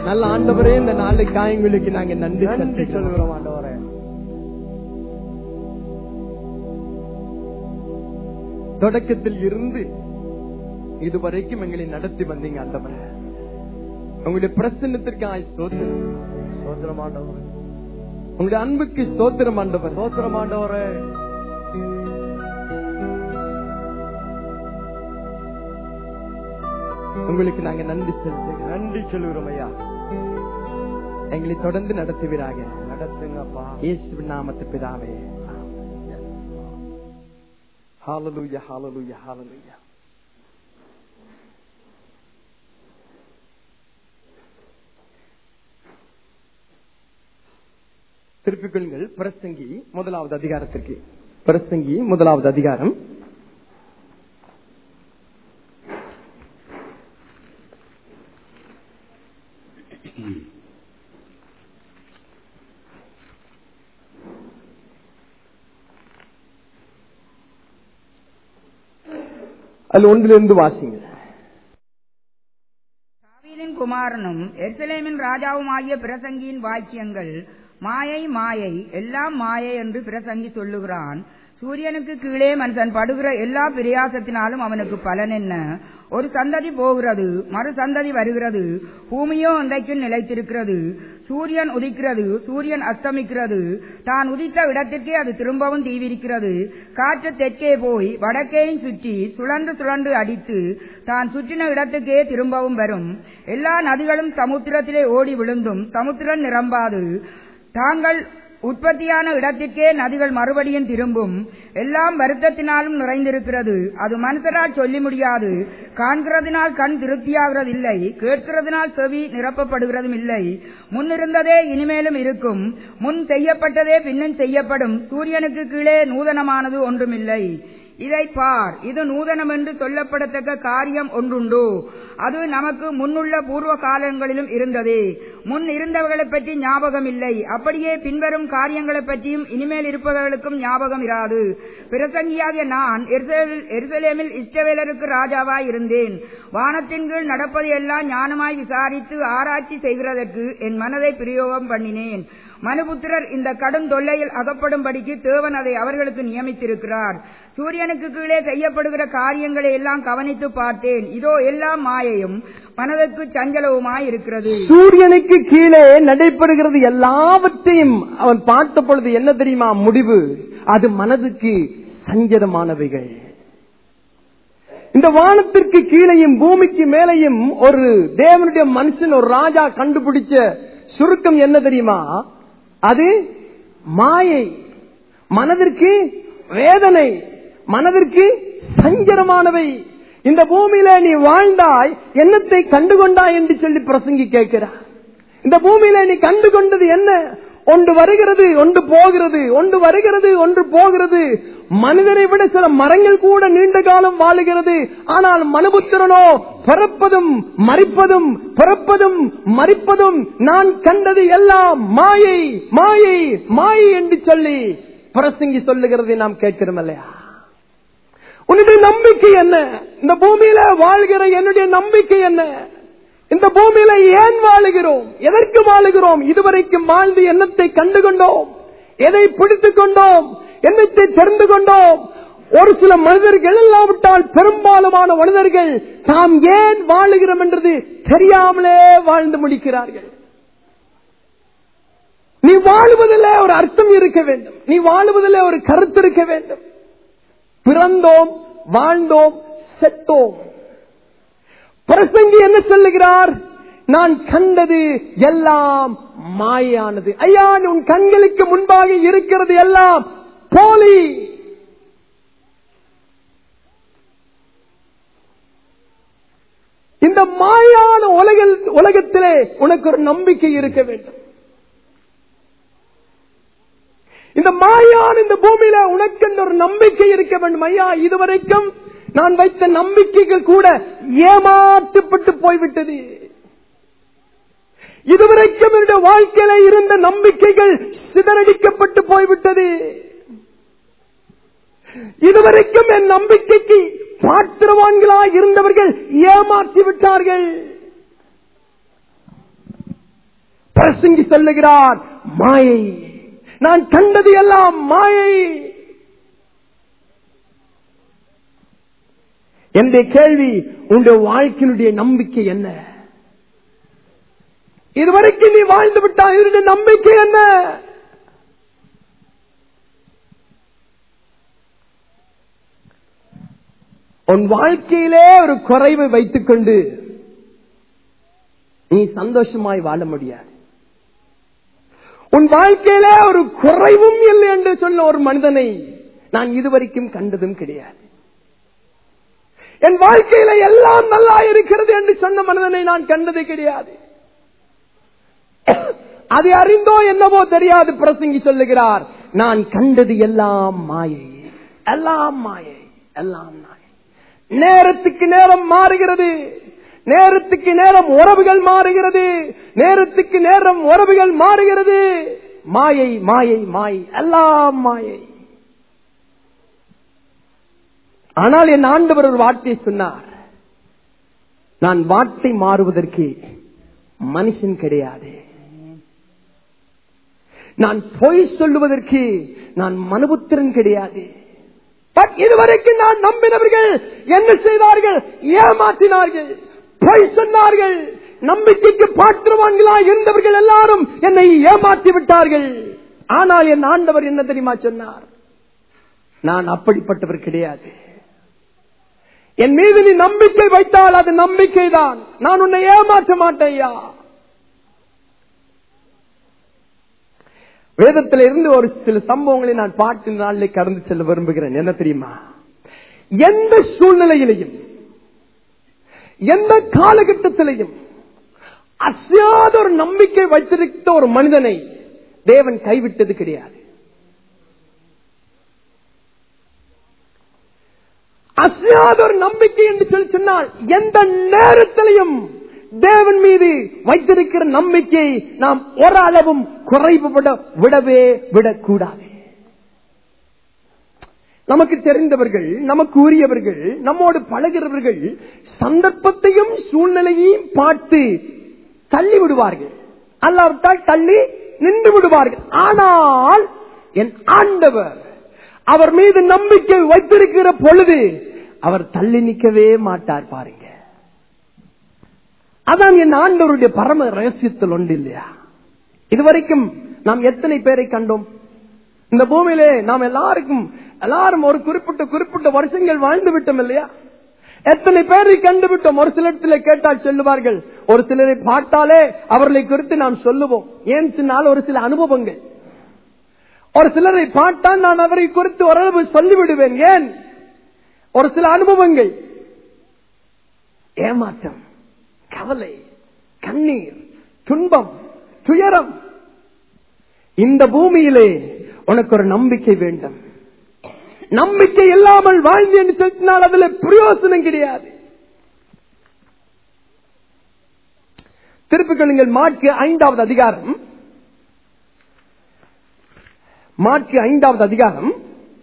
நல்ல ஆண்டவரே இந்த நாளுக்காக எங்களுக்கு நாங்க நன்றி நன்றி செலுத்துகிறோம் சொல்லுகிறோம் ஆண்டவரே தொடக்கத்தில் இருந்து இதுவரைக்கும் எங்களை நடத்தி வந்தீங்க ஆண்டவரே உங்களுடைய பிரசன்னத்திற்காக ஸ்தோத்திரம் சோத்திரம் ஆண்டவரே உங்களுடைய அன்புக்கு ஸ்தோத்திரம் ஆண்டவர் சோத்திரம் ஆண்டவரே உங்களுக்கு நாங்க நன்றி செலுத்துகிறோம் நன்றி சொல்லுகிறோம் ஐயா எங்களை தொடர்ந்து நடத்துவீராக நடத்துங்கப்பா இயேசுவின் நாமத்து பிதாவே ஹalleluya hallelujah hallelujah திருப்பிக் கொள்ளுங்கள் பிரசங்கி முதலாவது அதிகாரத்திற்கு பிரசங்கி முதலாவது அதிகாரம் அது ஒன்றிலிருந்து வாசிங்க தாவீதின் குமாரனும் எருசலேமின் ராஜாவுமாகிய பிரசங்கியின் வாக்கியங்கள் மாயை மாயை எல்லாம் மாயை என்று பிரசங்கி சொல்லுகிறான் சூரியனுக்கு கீழே மனுஷன் படுகிற எல்லா பிரயாசத்தினாலும் அவனுக்கு பலன் என்ன ஒரு சந்ததி போகிறது மறு சந்ததி வருகிறது பூமியோ அன்றைக்கும் நிலைத்திருக்கிறது சூரியன் உதிக்கிறது சூரியன் அஸ்தமிக்கிறது தான் உதித்த இடத்திற்கே அது திரும்பவும் தீவிரிக்கிறது காற்று தெற்கே போய் வடக்கேயும் சுற்றி சுழன்று சுழன்று அடித்து தான் சுற்றின இடத்துக்கே திரும்பவும் வரும் எல்லா நதிகளும் சமுத்திரத்திலே ஓடி விழுந்தும் சமுத்திரம் நிரம்பாது தாங்கள் உற்பத்தியான இடத்திற்கே நதிகள் மறுபடியும் திரும்பும் எல்லாம் வருத்தத்தினாலும் நிறைந்திருக்கிறது அது மனுஷரால் சொல்லி முடியாது காண்கிறதினால் கண் திருப்தியாகிறதில்லை கேட்கிறதினால் செவி நிரப்பப்படுகிறதும் இல்லை முன்னிருந்ததே இனிமேலும் இருக்கும் முன் செய்யப்பட்டதே பின்னும் செய்யப்படும் சூரியனுக்கு கீழே நூதனமானது ஒன்றுமில்லை இதை பார் இது நூதனம் என்று சொல்லப்படத்தக்க காரியம் ஒன்றுண்டோ அது நமக்கு முன்னுள்ள பூர்வ காலங்களிலும் இருந்ததே முன் இருந்தவர்களைப் பற்றி ஞாபகம் இல்லை அப்படியே பின்வரும் காரியங்களைப் பற்றியும் இனிமேல் இருப்பவர்களுக்கும் ஞாபகம் இராது பிரசங்கியாகிய நான் எருசலேமில்- எருசலேமில் இஷ்டவேலருக்கு ராஜாவாய் இருந்தேன் வானத்தின் கீழ் நடப்பது எல்லாம் ஞானமாய் விசாரித்து ஆராய்ச்சி செய்கிறதற்கு என் மனதை பிரயோகம் பண்ணினேன் மனுபுத்திரர் இந்த கடும் தொல்லையில் அகப்படும்படிக்கு தேவன் அதை அவர்களுக்கு நியமித்திருக்கிறார் சூரியனுக்கு கீழே செய்யப்படுகிற காரியங்களை எல்லாம் கவனித்து பார்த்தேன் இதோ எல்லாம் மாயையும் மனதுக்கு சஞ்சலவுமாய் இருக்கிறது சூரியனுக்கு கீழே நடைபெறுகிறது எல்லாவற்றையும் அவன் பார்த்த பொழுது என்ன தெரியுமா முடிவு அது மனதுக்கு சஞ்சலமானவைகள் இந்த வானத்திற்கு கீழேயும் பூமிக்கு மேலேயும் ஒரு தேவனுடைய மனுஷன் ஒரு ராஜா கண்டுபிடிச்ச சுருக்கம் என்ன தெரியுமா அது மாயை மனதிற்கு வேதனை மனதிற்கு சஞ்சலமானவை இந்த பூமியில நீ வாழ்ந்தாய் என்னத்தை கண்டுகொண்டாய் என்று சொல்லி பிரசங்கி கேட்கிறார் இந்த பூமியில நீ கண்டு கொண்டது என்ன ஒன்று வருகிறது ஒன்று போகிறது ஒன்று வருகிறது ஒன்று போகிறது மனிதரை விட சில மரங்கள் கூட நீண்ட காலம் வாழுகிறது ஆனால் மனுபுத்திரனோ பிறப்பதும் மறிப்பதும் பிறப்பதும் மறிப்பதும் நான் கண்டது எல்லாம் மாயை மாயை மாயை என்று சொல்லி பிரசங்கி சொல்லுகிறதை நாம் கேட்கிறோம் இல்லையா உன்னுடைய நம்பிக்கை என்ன இந்த பூமியில வாழ்கிற என்னுடைய நம்பிக்கை என்ன இந்த பூமியில ஏன் வாழுகிறோம் எதற்கு வாழுகிறோம் இதுவரைக்கும் வாழ்ந்து எண்ணத்தை கண்டு கொண்டோம் எதை பிடித்துக் கொண்டோம் எண்ணத்தை தெரிந்து கொண்டோம் ஒரு சில மனிதர்கள் இல்லாவிட்டால் பெரும்பாலுமான மனிதர்கள் தாம் ஏன் வாழுகிறோம் என்றது தெரியாமலே வாழ்ந்து முடிக்கிறார்கள் நீ வாழுவதில் ஒரு அர்த்தம் இருக்க வேண்டும் நீ வாழுவதில் ஒரு கருத்து இருக்க வேண்டும் பிறந்தோம் வாழ்ந்தோம் செத்தோம் பிரசங்கி என்ன சொல்லுகிறார் நான் கண்டது எல்லாம் மாயானது ஐயா உன் கண்களுக்கு முன்பாக இருக்கிறது எல்லாம் போலி இந்த மாயான உலகில் உலகத்திலே உனக்கு ஒரு நம்பிக்கை இருக்க வேண்டும் இந்த மாயான இந்த பூமியில உனக்கு ஒரு நம்பிக்கை இருக்க வேண்டும் ஐயா இதுவரைக்கும் நான் வைத்த நம்பிக்கைகள் கூட ஏமாற்றப்பட்டு போய்விட்டது இதுவரைக்கும் என்னுடைய வாழ்க்கையில இருந்த நம்பிக்கைகள் சிதறடிக்கப்பட்டு போய்விட்டது இதுவரைக்கும் என் நம்பிக்கைக்கு பாத்திரவான்களாய் இருந்தவர்கள் ஏமாற்றி விட்டார்கள் பிரசங்கி சொல்லுகிறார் மாயை நான் கண்டது எல்லாம் மாயை என்ற கேள்வி உங்களுடைய வாழ்க்கையினுடைய நம்பிக்கை என்ன இதுவரைக்கும் நீ வாழ்ந்து விட்டாய் இதனுடைய நம்பிக்கை என்ன உன் வாழ்க்கையிலே ஒரு குறைவை வைத்துக் கொண்டு நீ சந்தோஷமாய் வாழ முடியாது உன் வாழ்க்கையிலே ஒரு குறைவும் இல்லை என்று சொன்ன ஒரு மனிதனை நான் இதுவரைக்கும் கண்டதும் கிடையாது என் வாழ்க்கையில எல்லாம் நல்லா இருக்கிறது என்று சொன்ன மனிதனை நான் கண்டது கிடையாது அதை அறிந்தோ என்னவோ தெரியாது பிரசங்கி சொல்லுகிறார் நான் கண்டது எல்லாம் மாயை எல்லாம் மாயை எல்லாம் மாயை நேரத்துக்கு நேரம் மாறுகிறது நேரத்துக்கு நேரம் உறவுகள் மாறுகிறது நேரத்துக்கு நேரம் உறவுகள் மாறுகிறது மாயை மாயை மாயை எல்லாம் மாயை ஆனால் என் ஆண்டவர் ஒரு வார்த்தை சொன்னார் நான் வார்த்தை மாறுவதற்கு மனுஷன் கிடையாது நான் பொய் சொல்லுவதற்கு நான் மனுபுத்திரன் கிடையாது பட் இதுவரைக்கும் நான் நம்பினவர்கள் என்ன செய்தார்கள் ஏமாற்றினார்கள் பொய் சொன்னார்கள் நம்பிக்கைக்கு பாத்திரவான்களாய் இருந்தவர்கள் எல்லாரும் என்னை ஏமாற்றி விட்டார்கள் ஆனால் என் ஆண்டவர் என்ன தெரியுமா சொன்னார் நான் அப்படிப்பட்டவர் கிடையாது என் மீது நீ நம்பிக்கை வைத்தால் அது நம்பிக்கை தான் நான் உன்னை ஏமாற்ற மாட்டேயா வேதத்தில் இருந்து ஒரு சில சம்பவங்களை நான் பாட்டு நாளில் கடந்து செல்ல விரும்புகிறேன் என்ன தெரியுமா எந்த சூழ்நிலையிலையும் எந்த காலகட்டத்திலையும் அசையாத ஒரு நம்பிக்கை வைத்திருந்த ஒரு மனிதனை தேவன் கைவிட்டது கிடையாது அசையாத ஒரு நம்பிக்கை என்று சொல்லி சொன்னால் எந்த நேரத்திலையும் தேவன் மீது வைத்திருக்கிற நம்பிக்கை நாம் ஒரு அளவும் குறைவுபட விடவே விடக்கூடாது நமக்கு தெரிந்தவர்கள் நமக்கு உரியவர்கள் நம்மோடு பழகிறவர்கள் சந்தர்ப்பத்தையும் சூழ்நிலையையும் பார்த்து தள்ளி விடுவார்கள் அல்லாவிட்டால் தள்ளி நின்று விடுவார்கள் ஆனால் என் ஆண்டவர் அவர் மீது நம்பிக்கை வைத்திருக்கிற பொழுது அவர் தள்ளி நிற்கவே மாட்டார் பாருங்க அதான் என் ஆண்டவருடைய பரம ரகசியத்தில் ஒன்று இல்லையா இதுவரைக்கும் நாம் எத்தனை பேரை கண்டோம் இந்த பூமியிலே நாம் எல்லாருக்கும் எல்லாரும் ஒரு குறிப்பிட்ட குறிப்பிட்ட வருஷங்கள் வாழ்ந்து விட்டோம் இல்லையா எத்தனை பேரை கண்டுவிட்டோம் ஒரு சிலத்தில் கேட்டால் சொல்லுவார்கள் ஒரு சிலரை பார்த்தாலே அவர்களை குறித்து நாம் சொல்லுவோம் ஏன் சொன்னால் ஒரு சில அனுபவங்கள் ஒரு சிலரை பார்த்தால் நான் அவரை குறித்து ஓரளவு சொல்லிவிடுவேன் ஏன் ஒரு சில அனுபவங்கள் ஏமாற்றம் கவலை கண்ணீர் துன்பம் துயரம் இந்த பூமியிலே உனக்கு ஒரு நம்பிக்கை வேண்டும் நம்பிக்கை இல்லாமல் வாழ்ந்து என்று சொன்னால் அதுல பிரயோசனம் கிடையாது திருப்பிக் கொள்ளுங்கள் மாற்கு ஐந்தாவது அதிகாரம் மாற்கு ஐந்தாவது அதிகாரம்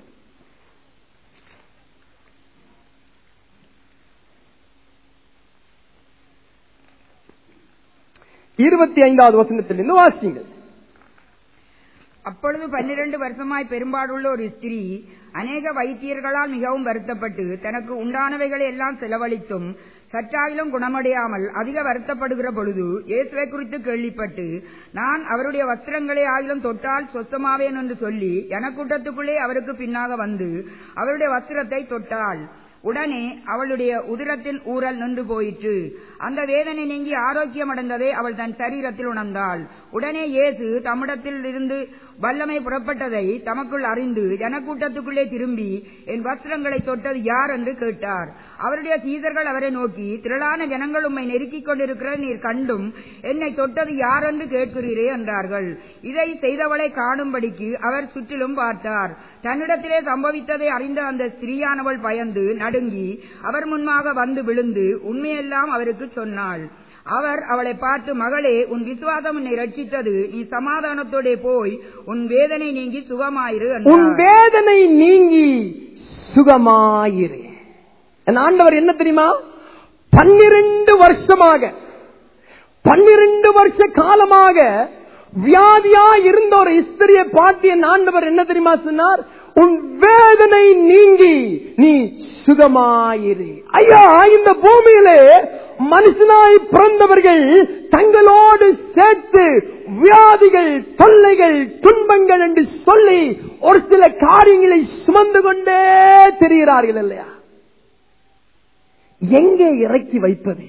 இருபத்தி ஐந்தாவது வசனத்திலிருந்து வாசிங்கள் அப்பொழுது பன்னிரண்டு வருஷமாய் பெரும்பாடுள்ள ஒரு ஸ்திரீ அநேக வைத்தியர்களால் மிகவும் வருத்தப்பட்டு தனக்கு உண்டானவைகளை எல்லாம் செலவழித்தும் சற்றாயிலும் குணமடையாமல் அதிக வருத்தப்படுகிற பொழுது இயேசுவை குறித்து கேள்விப்பட்டு நான் அவருடைய வஸ்திரங்களை ஆகிலும் தொட்டால் சொத்தமாவேன் என்று சொல்லி எனக்கூட்டத்துக்குள்ளே அவருக்கு பின்னாக வந்து அவருடைய வஸ்திரத்தை தொட்டாள் உடனே அவளுடைய உதிரத்தின் ஊரல் நின்று போயிற்று அந்த வேதனை நீங்கி ஆரோக்கியம் அடைந்ததை அவள் தன் சரீரத்தில் உணர்ந்தாள் உடனே இயேசு தம்மிடத்தில் இருந்து வல்லமை புறப்பட்டதை தமக்குள் அறிந்து ஜனக்கூட்டத்துக்குள்ளே திரும்பி என் வஸ்திரங்களை தொட்டது யார் என்று கேட்டார் அவருடைய சீதர்கள் அவரை நோக்கி திரளான ஜனங்கள் உம்மை நெருக்கிக் கொண்டிருக்கிற நீர் கண்டும் என்னை தொட்டது யார் என்று கேட்கிறீரே என்றார்கள் இதை செய்தவளை காணும்படிக்கு அவர் சுற்றிலும் பார்த்தார் தன்னிடத்திலே சம்பவித்ததை அறிந்த அந்த ஸ்திரீயானவள் பயந்து நடுங்கி அவர் முன்பாக வந்து விழுந்து உண்மையெல்லாம் அவருக்கு சொன்னாள் அவர் அவளை பார்த்து மகளே உன் விசுவாசம் உன்னை ரட்சித்தது நீ சமாதானத்தோட போய் உன் வேதனை நீங்கி சுகமாயிரு உன் என்றார் வேதனை நீங்கி சுகமாயிரு என் ஆண்டவர் என்ன தெரியுமா பன்னிரண்டு வருஷமாக பன்னிரண்டு வருஷ காலமாக வியாதியா இருந்த ஒரு இஸ்திரியை பார்த்து என் ஆண்டவர் என்ன தெரியுமா சொன்னார் உன் வேதனை நீங்கி நீ சுகமாயிரு ஐயா இந்த பூமியிலே மனுஷனாய் பிறந்தவர்கள் தங்களோடு சேர்த்து வியாதிகள் தொல்லைகள் துன்பங்கள் என்று சொல்லி ஒரு சில காரியங்களை சுமந்து கொண்டே தெரிகிறார்கள் இல்லையா எங்கே இறக்கி வைப்பது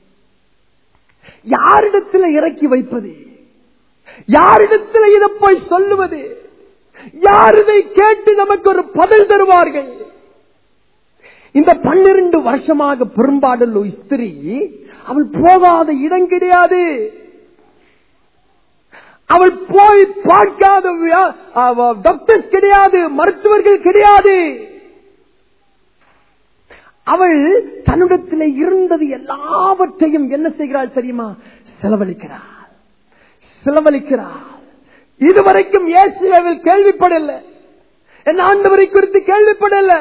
யாரிடத்தில் இறக்கி வைப்பது யாரிடத்தில் இதை போய் சொல்லுவது யார் இதை கேட்டு நமக்கு ஒரு பதில் தருவார்கள் இந்த பன்னிரண்டு வருஷமாக பெரும்பாடுள்ள ஸ்திரீ அவள் போகாத இடம் கிடையாது அவள் போய் பார்க்காத வியா- அவ- டாக்டர்ஸ் கிடையாது மருத்துவர்கள் கிடையாது அவள் தன்னிடத்தில் இருந்தது எல்லாவற்றையும் என்ன செய்கிறாள் தெரியுமா செலவழிக்கிறாள் செலவழிக்கிறாள் இதுவரைக்கும் இயேசுவில் கேள்விப்படல என் ஆண்டவரை குறித்து கேள்விப்படல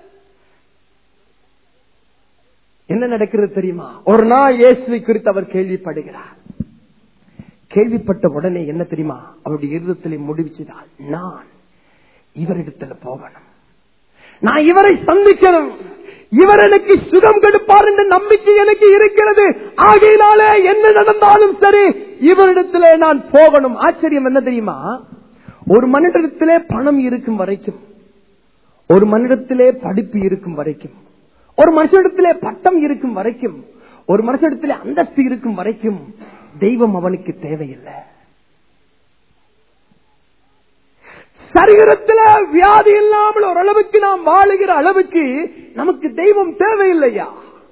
என்ன நடக்கிறது தெரியுமா ஒரு நாள் இயேசுவை குறித்து அவர் கேள்விப்படுகிறார் கேள்விப்பட்ட உடனே என்ன தெரியுமா அவருடைய இருதத்திலே முடிவுச்சுதான் நான் இவரிடத்துல போகணும் நான் இவரை சந்திக்கணும் இவர் எனக்கு சுகம் கொடுப்பார் என்ற நம்பிக்கை எனக்கு இருக்கிறது ஆகையினாலே என்ன நடந்தாலும் சரி இவரிடத்திலே நான் போகணும் ஆச்சரியம் என்ன தெரியுமா ஒரு மனிதத்திலே பணம் இருக்கும் வரைக்கும் ஒரு மனிதத்திலே படிப்பு இருக்கும் வரைக்கும் ஒரு மனுஷனிடத்திலே பட்டம் இருக்கும் வரைக்கும் ஒரு மனுஷனிடத்திலே அந்தஸ்து இருக்கும் வரைக்கும் தெய்வம் அவனுக்கு தேவையில்லை சரீரத்தில் வியாதி இல்லாமல் ஓரளவுக்கு நாம் வாழுகிற அளவுக்கு நமக்கு தெய்வம் தேவையில்லையா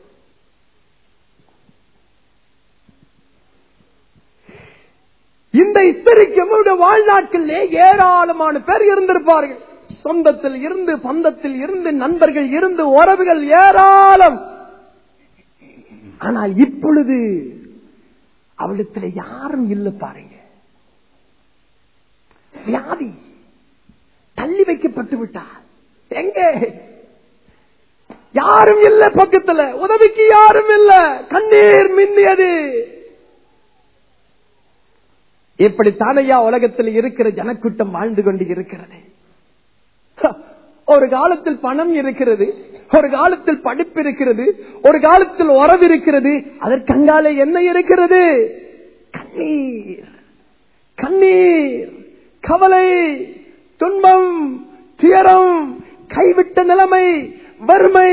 இந்த இஸ்தரிக்கு நம்முடைய வாழ்நாட்களிலே ஏராளமான பேர் இருந்திருப்பார்கள் சொந்தத்தில் இருந்து பந்தத்தில் இருந்து நண்பர்கள் இருந்து உறவுகள் ஏராளம் ஆனால் இப்பொழுது அவளிடத்தில் யாரும் இல்லை பாருங்க வியாதி தள்ளி வைக்கப்பட்டு விட்டார் எங்க யாரும் இல்ல பக்கத்துல உதவிக்கு யாரும் இல்ல கண்ணீர் மின்னியது இப்படித்தானையா உலகத்தில் இருக்கிற ஜனக்கூட்டம் வாழ்ந்து கொண்டு இருக்கிறது ஹ, ஒரு காலத்தில் பணம் இருக்கிறது ஒரு காலத்தில் படிப்பு இருக்கிறது ஒரு காலத்தில் உறவு இருக்கிறது அதற்கங்காலே என்ன இருக்கிறது கண்ணீர் கண்ணீர் கவலை துன்பம் துயரம் கைவிட்ட நிலைமை வறுமை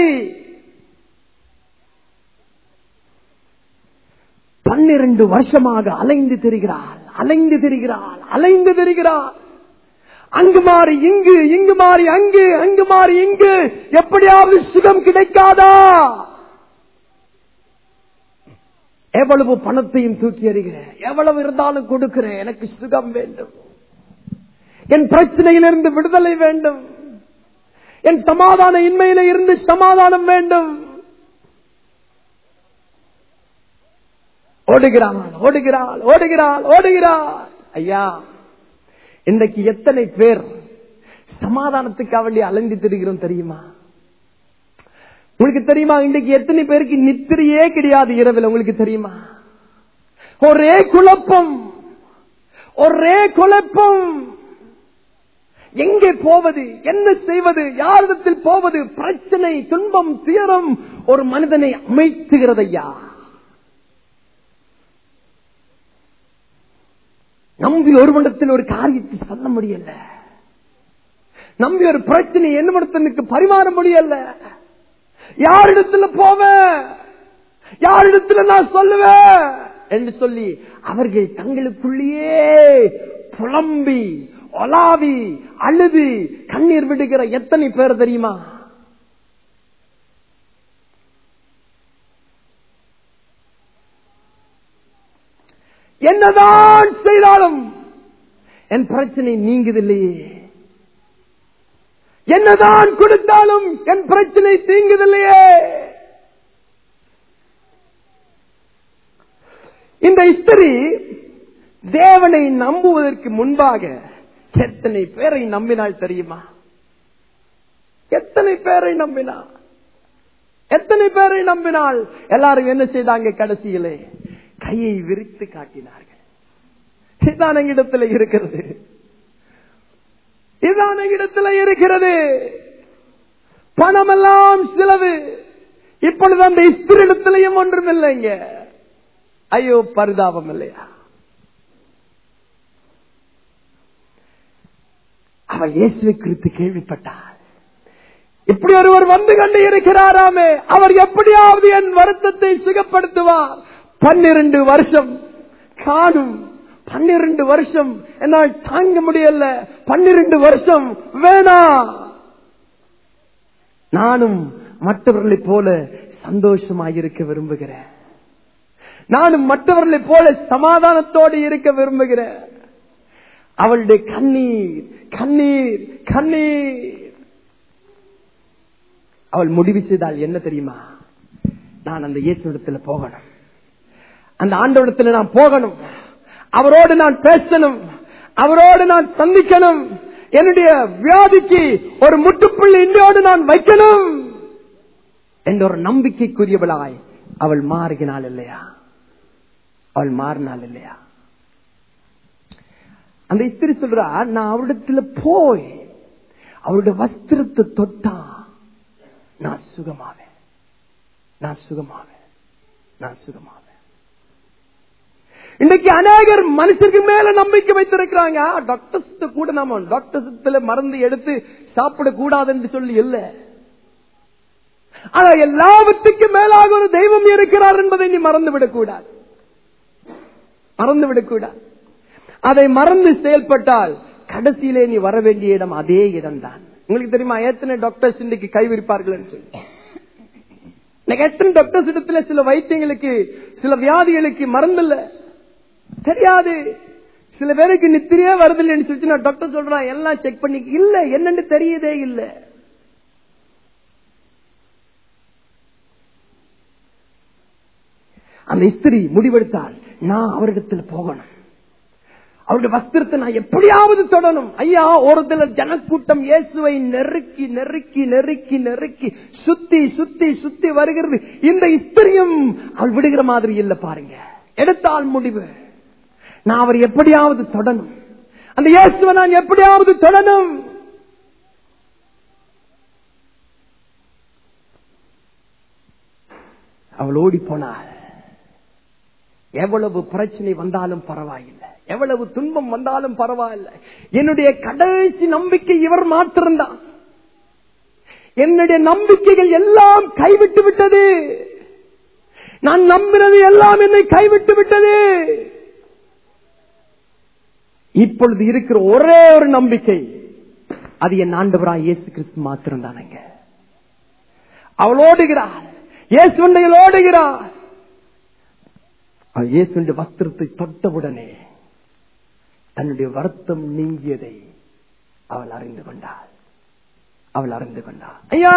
பன்னிரண்டு வருஷமாக அலைந்து திரிகிறாள் அலைந்து திரிகிறாள் அலைந்து திரிகிறாள் அங்கு மாறி இங்கு இங்கு மாறி அங்கு அங்கு மாறி இங்கு எப்படியாவது சுகம் கிடைக்காதா எவ்வளவு பணத்தையும் தூக்கி எறிகிறேன் எவ்வளவு இருந்தாலும் கொடுக்கிறேன் எனக்கு சுகம் வேண்டும் என் பிரச்சனையிலிருந்து விடுதலை வேண்டும் என் சமாதான இன்மையில இருந்து சமாதானம் வேண்டும் ஓடுகிறாள் ஓடுகிறாள் ஓடுகிறாள் ஓடுகிறாள் ஐயா இன்றைக்கு எத்தனை பேர் சமாதானத்துக்காக வேண்டி அலைந்து திரிகிறோம் தெரியுமா உங்களுக்கு தெரியுமா இன்றைக்கு எத்தனை பேருக்கு நித்திரையே கிடையாது இரவில் உங்களுக்கு தெரியுமா ஒரே குழப்பம் ஒரே குழப்பம் எங்கே போவது என்ன செய்வது யாரிடத்தில் போவது பிரச்சனை துன்பம் துயரம் ஒரு மனிதனை அமைத்துகிறதையா நம்பி ஒரு மண்டத்தில் ஒரு காரியத்தை சொல்ல முடியல நம்பி ஒரு பிரச்சனை என்ன மண்டத்தனுக்கு பரிமாற முடியல யாரிடத்துல போவேன் யாரிடத்துல நான் சொல்லுவேன் என்று சொல்லி அவர்கள் தங்களுக்குள்ளேயே புலம்பி ஒலாவி அழுது கண்ணீர் விடுகிற எத்தனை பேர் தெரியுமா என்னதான் செய்தாலும் என் பிரச்சனை நீங்குதில்லையே என்னதான் கொடுத்தாலும் என் பிரச்சனை தீங்குதில்லையே இந்த இஸ்திரி தேவனை நம்புவதற்கு முன்பாக எத்தனை பேரை நம்பினாள் தெரியுமா எத்தனை பேரை நம்பினாள் எத்தனை பேரை நம்பினாள் எல்லாரும் என்ன செய்தாங்க கடைசியிலே கையை விரித்து காட்டினார்கள் இதுதான் எங்கிடத்தில் இருக்கிறது இதுதான் எங்கிடத்தில் இருக்கிறது பணமெல்லாம் செலவு இப்பொழுது அந்த இஸ்திரிடத்திலையும் ஒன்றும் இல்லைங்க ஐயோ பரிதாபம் இல்லையா அவள் இயேசுவை குறித்து கேள்விப்பட்டாள் இப்படி ஒருவர் வந்து கண்டு இருக்கிறாராமே அவர் எப்படியாவது என் வருத்தத்தை சுகப்படுத்துவார் பன்னிரண்டு வருஷம் காணும் பன்னிரண்டு வருஷம் என்னால் தாங்க முடியல பன்னிரண்டு வருஷம் வேணா நானும் மற்றவர்களைப் போல சந்தோஷமாயிருக்க விரும்புகிறேன் நானும் மற்றவர்களைப் போல சமாதானத்தோடு இருக்க விரும்புகிறேன் அவளுடைய கண்ணீர் கண்ணீர் கண்ணீர் அவள் முடிவு செய்தால் என்ன தெரியுமா நான் அந்த இயேசுடத்துல போகணும் அந்த ஆண்டவடத்துல நான் போகணும் அவரோடு நான் பேசணும் அவரோடு நான் சந்திக்கணும் என்னுடைய வியாதிக்கு ஒரு முட்டுப்புள்ளி இன்றோடு நான் வைக்கணும் என்ற ஒரு நம்பிக்கைக்குரியவளாய் அவள் மாறுகினாள் இல்லையா அவள் மாறினாள் இல்லையா அந்த இஸ்திரி சொல்றா நான் அவரிடத்துல போய் அவருடைய வஸ்திரத்தை தொட்டா நான் சுகமாவேன் நான் சுகமாவேன் நான் சுகமாவேன் இன்னைக்கு அநேகர் மனுஷருக்கு மேல நம்பிக்கை வைத்திருக்கிறாங்க டாக்டர்ஸ் கூட நாம டாக்டர்ஸ்ல மருந்து எடுத்து சாப்பிட கூடாது என்று சொல்லி இல்ல ஆனா எல்லாவற்றுக்கும் மேலாக ஒரு தெய்வம் இருக்கிறார் என்பதை நீ மறந்து விடக்கூடாது மறந்து விடக்கூடாது அதை மறந்து செயல்பட்டால் கடைசியிலே நீ வர வேண்டிய இடம் அதே இடம் தான் உங்களுக்கு தெரியுமா எத்தனை டாக்டர்ஸ் இன்னைக்கு கைவிரிப்பார்கள் சொல்லி இன்னைக்கு எத்தனை டாக்டர்ஸ் இடத்துல சில வைத்தியங்களுக்கு சில வியாதிகளுக்கு மறந்தில்ல தெரியாது சில பேருக்கு நித்திரியே வருதில்லைன்னு சொல்லிட்டு நான் டாக்டர் சொல்றேன் எல்லாம் செக் பண்ணி இல்ல என்னன்னு தெரியுதே இல்ல அந்த இஸ்திரி முடிவெடுத்தால் நான் அவரிடத்துல போகணும் அவருடைய வஸ்திரத்தை நான் எப்படியாவது தொடணும் ஐயா ஒரு ஜனக்கூட்டம் இயேசுவை நெருக்கி நெருக்கி நெருக்கி நெருக்கி சுத்தி சுத்தி சுத்தி வருகிறது இந்த இஸ்திரியும் அவள் விடுகிற மாதிரி இல்ல பாருங்க எடுத்தால் முடிவு நான் அவர் எப்படியாவது தொடணும் அந்த இயேசுவை நான் எப்படியாவது தொடணும் அவள் ஓடி போனாள் எவ்வளவு பிரச்சனை வந்தாலும் பரவாயில்லை எவ்வளவு துன்பம் வந்தாலும் பரவாயில்லை என்னுடைய கடைசி நம்பிக்கை இவர் மாத்திரம்தான் என்னுடைய நம்பிக்கைகள் எல்லாம் கைவிட்டு விட்டது நான் நம்பினது எல்லாம் என்னை கைவிட்டு விட்டது இப்பொழுது இருக்கிற ஒரே ஒரு நம்பிக்கை அது என் ஆண்டவராய் இயேசு கிறிஸ்து மாத்திரம் தானங்க அவள் ஓடுகிறாள் இயேசுண்டையில் ஓடுகிறாள் அவள் இயேசுடைய வஸ்திரத்தை தொட்டவுடனே தன்னுடைய வருத்தம் நீங்கியதை அவள் அறிந்து கொண்டாள் அவள் அறிந்து கொண்டாள் ஐயா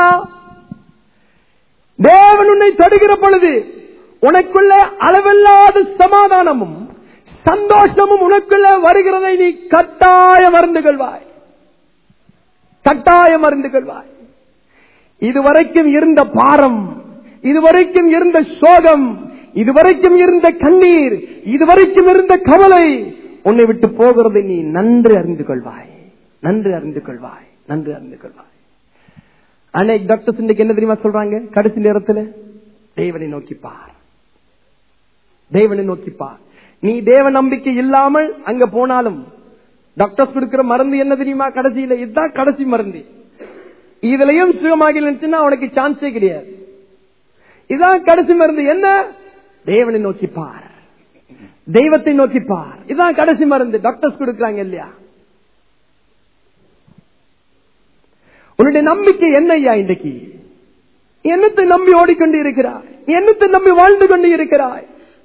தேவன் உன்னை தொடுகிற பொழுது உனக்குள்ள அளவில்லாத சமாதானமும் சந்தோஷமும் உனக்குள்ள வருகிறதை நீ கட்டாயம் அறிந்து கொள்வாய் கட்டாயம் அறிந்து கொள்வாய் இதுவரைக்கும் இருந்த பாரம் இதுவரைக்கும் இருந்த சோகம் இதுவரைக்கும் இருந்த கண்ணீர் இதுவரைக்கும் இருந்த கவலை உன்னை விட்டு போகிறதை நீ நன்று அறிந்து கொள்வாய் நன்று அறிந்து கொள்வாய் நன்று அறிந்து கொள்வாய் அன்னைக்கு டாக்டர்ஸ் இன்னைக்கு என்ன தெரியுமா சொல்றாங்க கடைசி நேரத்தில் தேவனை நோக்கிப்பார் தேவனை நோக்கிப்பார் நீ தேவ நம்பிக்கை இல்லாமல் அங்க போனாலும் டாக்டர்ஸ் கொடுக்கிற மருந்து என்ன தெரியுமா கடைசியில இதுதான் கடைசி மருந்து இதுலயும் சுகமாக இருந்துச்சுன்னா உனக்கு சான்ஸே கிடையாது இதுதான் கடைசி மருந்து என்ன தேவனை நோக்கிப்பார் தெய்வத்தை நோக்கிப்பார் இதுதான் கடைசி மருந்து டாக்டர்ஸ் கொடுக்கறாங்க இல்லையா உன்னுடைய நம்பிக்கை என்ன ஐயா இன்றைக்கு என்னத்தை நம்பி ஓடிக்கொண்டு இருக்கிறாய் என்னத்தை நம்பி வாழ்ந்து கொண்டு இருக்கிறாய்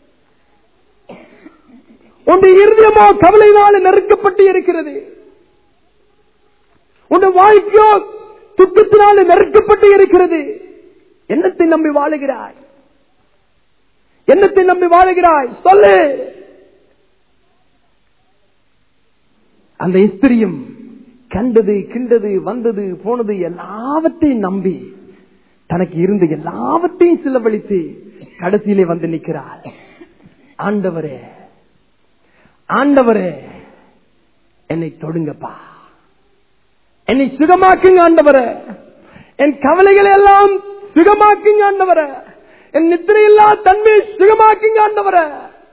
உன்னுடைய இருதயமோ கவலையினால நெருக்கப்பட்டு இருக்கிறது உன்னுடைய வாழ்க்கையோ துக்கத்தினால நெருக்கப்பட்டு இருக்கிறது என்னத்தை நம்பி வாழுகிறாய் என்னத்தை நம்பி வாழுகிறாய் சொல்லு அந்த இஸ்திரியும் கண்டது கிண்டது வந்தது போனது எல்லாவற்றையும் நம்பி தனக்கு இருந்த எல்லாவற்றையும் செலவழித்து கடைசியிலே வந்து நிற்கிறாள் ஆண்டவரே ஆண்டவரே என்னை தொடுங்கப்பா என்னை சுகமாக்குங்க ஆண்டவரே என் கவலைகளை எல்லாம் சுகமாக்குங்க ஆண்டவரே என் நித்திரையில்லா தன்மையை சுகமாக்குங்க ஆண்டவரே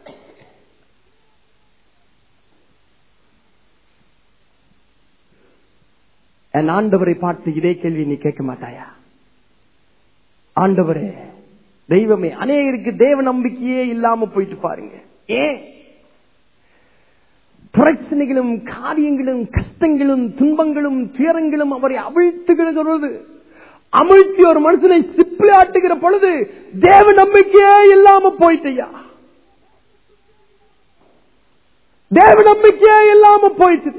என் ஆண்டவரை பார்த்து இதே கேள்வி நீ கேட்க மாட்டாயா ஆண்டவரே தெய்வமே அநேகருக்கு தேவ நம்பிக்கையே இல்லாம போயிட்டு பாருங்க ஏன் பிரச்சனைகளும் காரியங்களும் கஷ்டங்களும் துன்பங்களும் துயரங்களும் அவரை அவிழ்த்துகிறது அமிழ்த்தி ஒரு மனுஷனை சிப்பிளி ஆட்டுகிற பொழுது தேவ நம்பிக்கையே இல்லாம போயிட்டையா தேவ நம்பிக்கையே இல்லாம போயிட்டு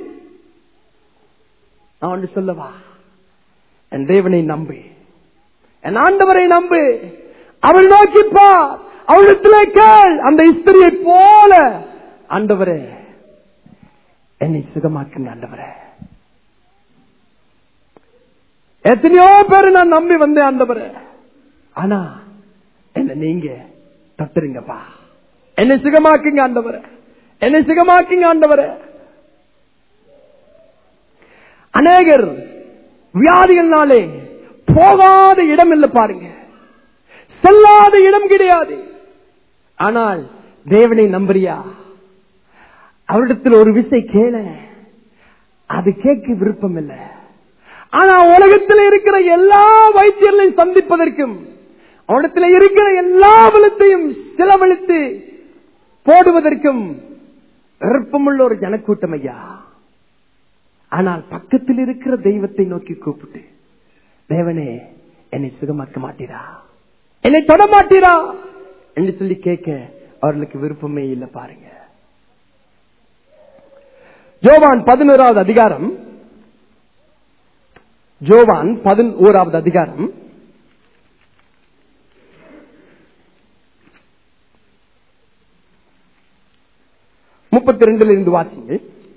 நான் ஒன்று சொல்லவா என் தேவனை நம்பு என் ஆண்டவரை நம்பு அவள் நோக்கிப்பா அவளிடத்திலே கேள் அந்த இஸ்திரியை போல ஆண்டவரே என்னை சுகமாக்குங்க ஆண்டவரே எத்தனையோ பேர் நான் நம்பி வந்தேன் ஆண்டவரே ஆனா என்ன நீங்க தொட்டுருங்கப்பா என்னை சுகமாக்குங்க ஆண்டவரே என்னை சுகமாக்குங்க ஆண்டவரே அநேகர் வியாதிகள்னாலே போகாத இடம் இல்லை பாருங்க செல்லாத இடம் கிடையாது ஆனால் தேவனை நம்புறியா அவரிடத்தில் ஒரு விசை கேள அது கேட்க விருப்பம் இல்லை ஆனா உலகத்தில் இருக்கிற எல்லா வைத்தியர்களையும் சந்திப்பதற்கும் அவனிடத்தில் இருக்கிற எல்லா வளத்தையும் செலவழித்து போடுவதற்கும் விருப்பமுள்ள ஒரு ஜனக்கூட்டம் ஐயா ஆனால் பக்கத்தில் இருக்கிற தெய்வத்தை நோக்கி கூப்பிட்டு தேவனே என்னை சுகமாக்க மாட்டீரா என்னை தொட மாட்டீரா என்று சொல்லி கேட்க அவர்களுக்கு விருப்பமே இல்லை பாருங்க ஜோவான் பதினோராவது அதிகாரம் ஜோவான் பதினோராவது அதிகாரம் முப்பத்தி ரெண்டுல இருந்து வாசிங்க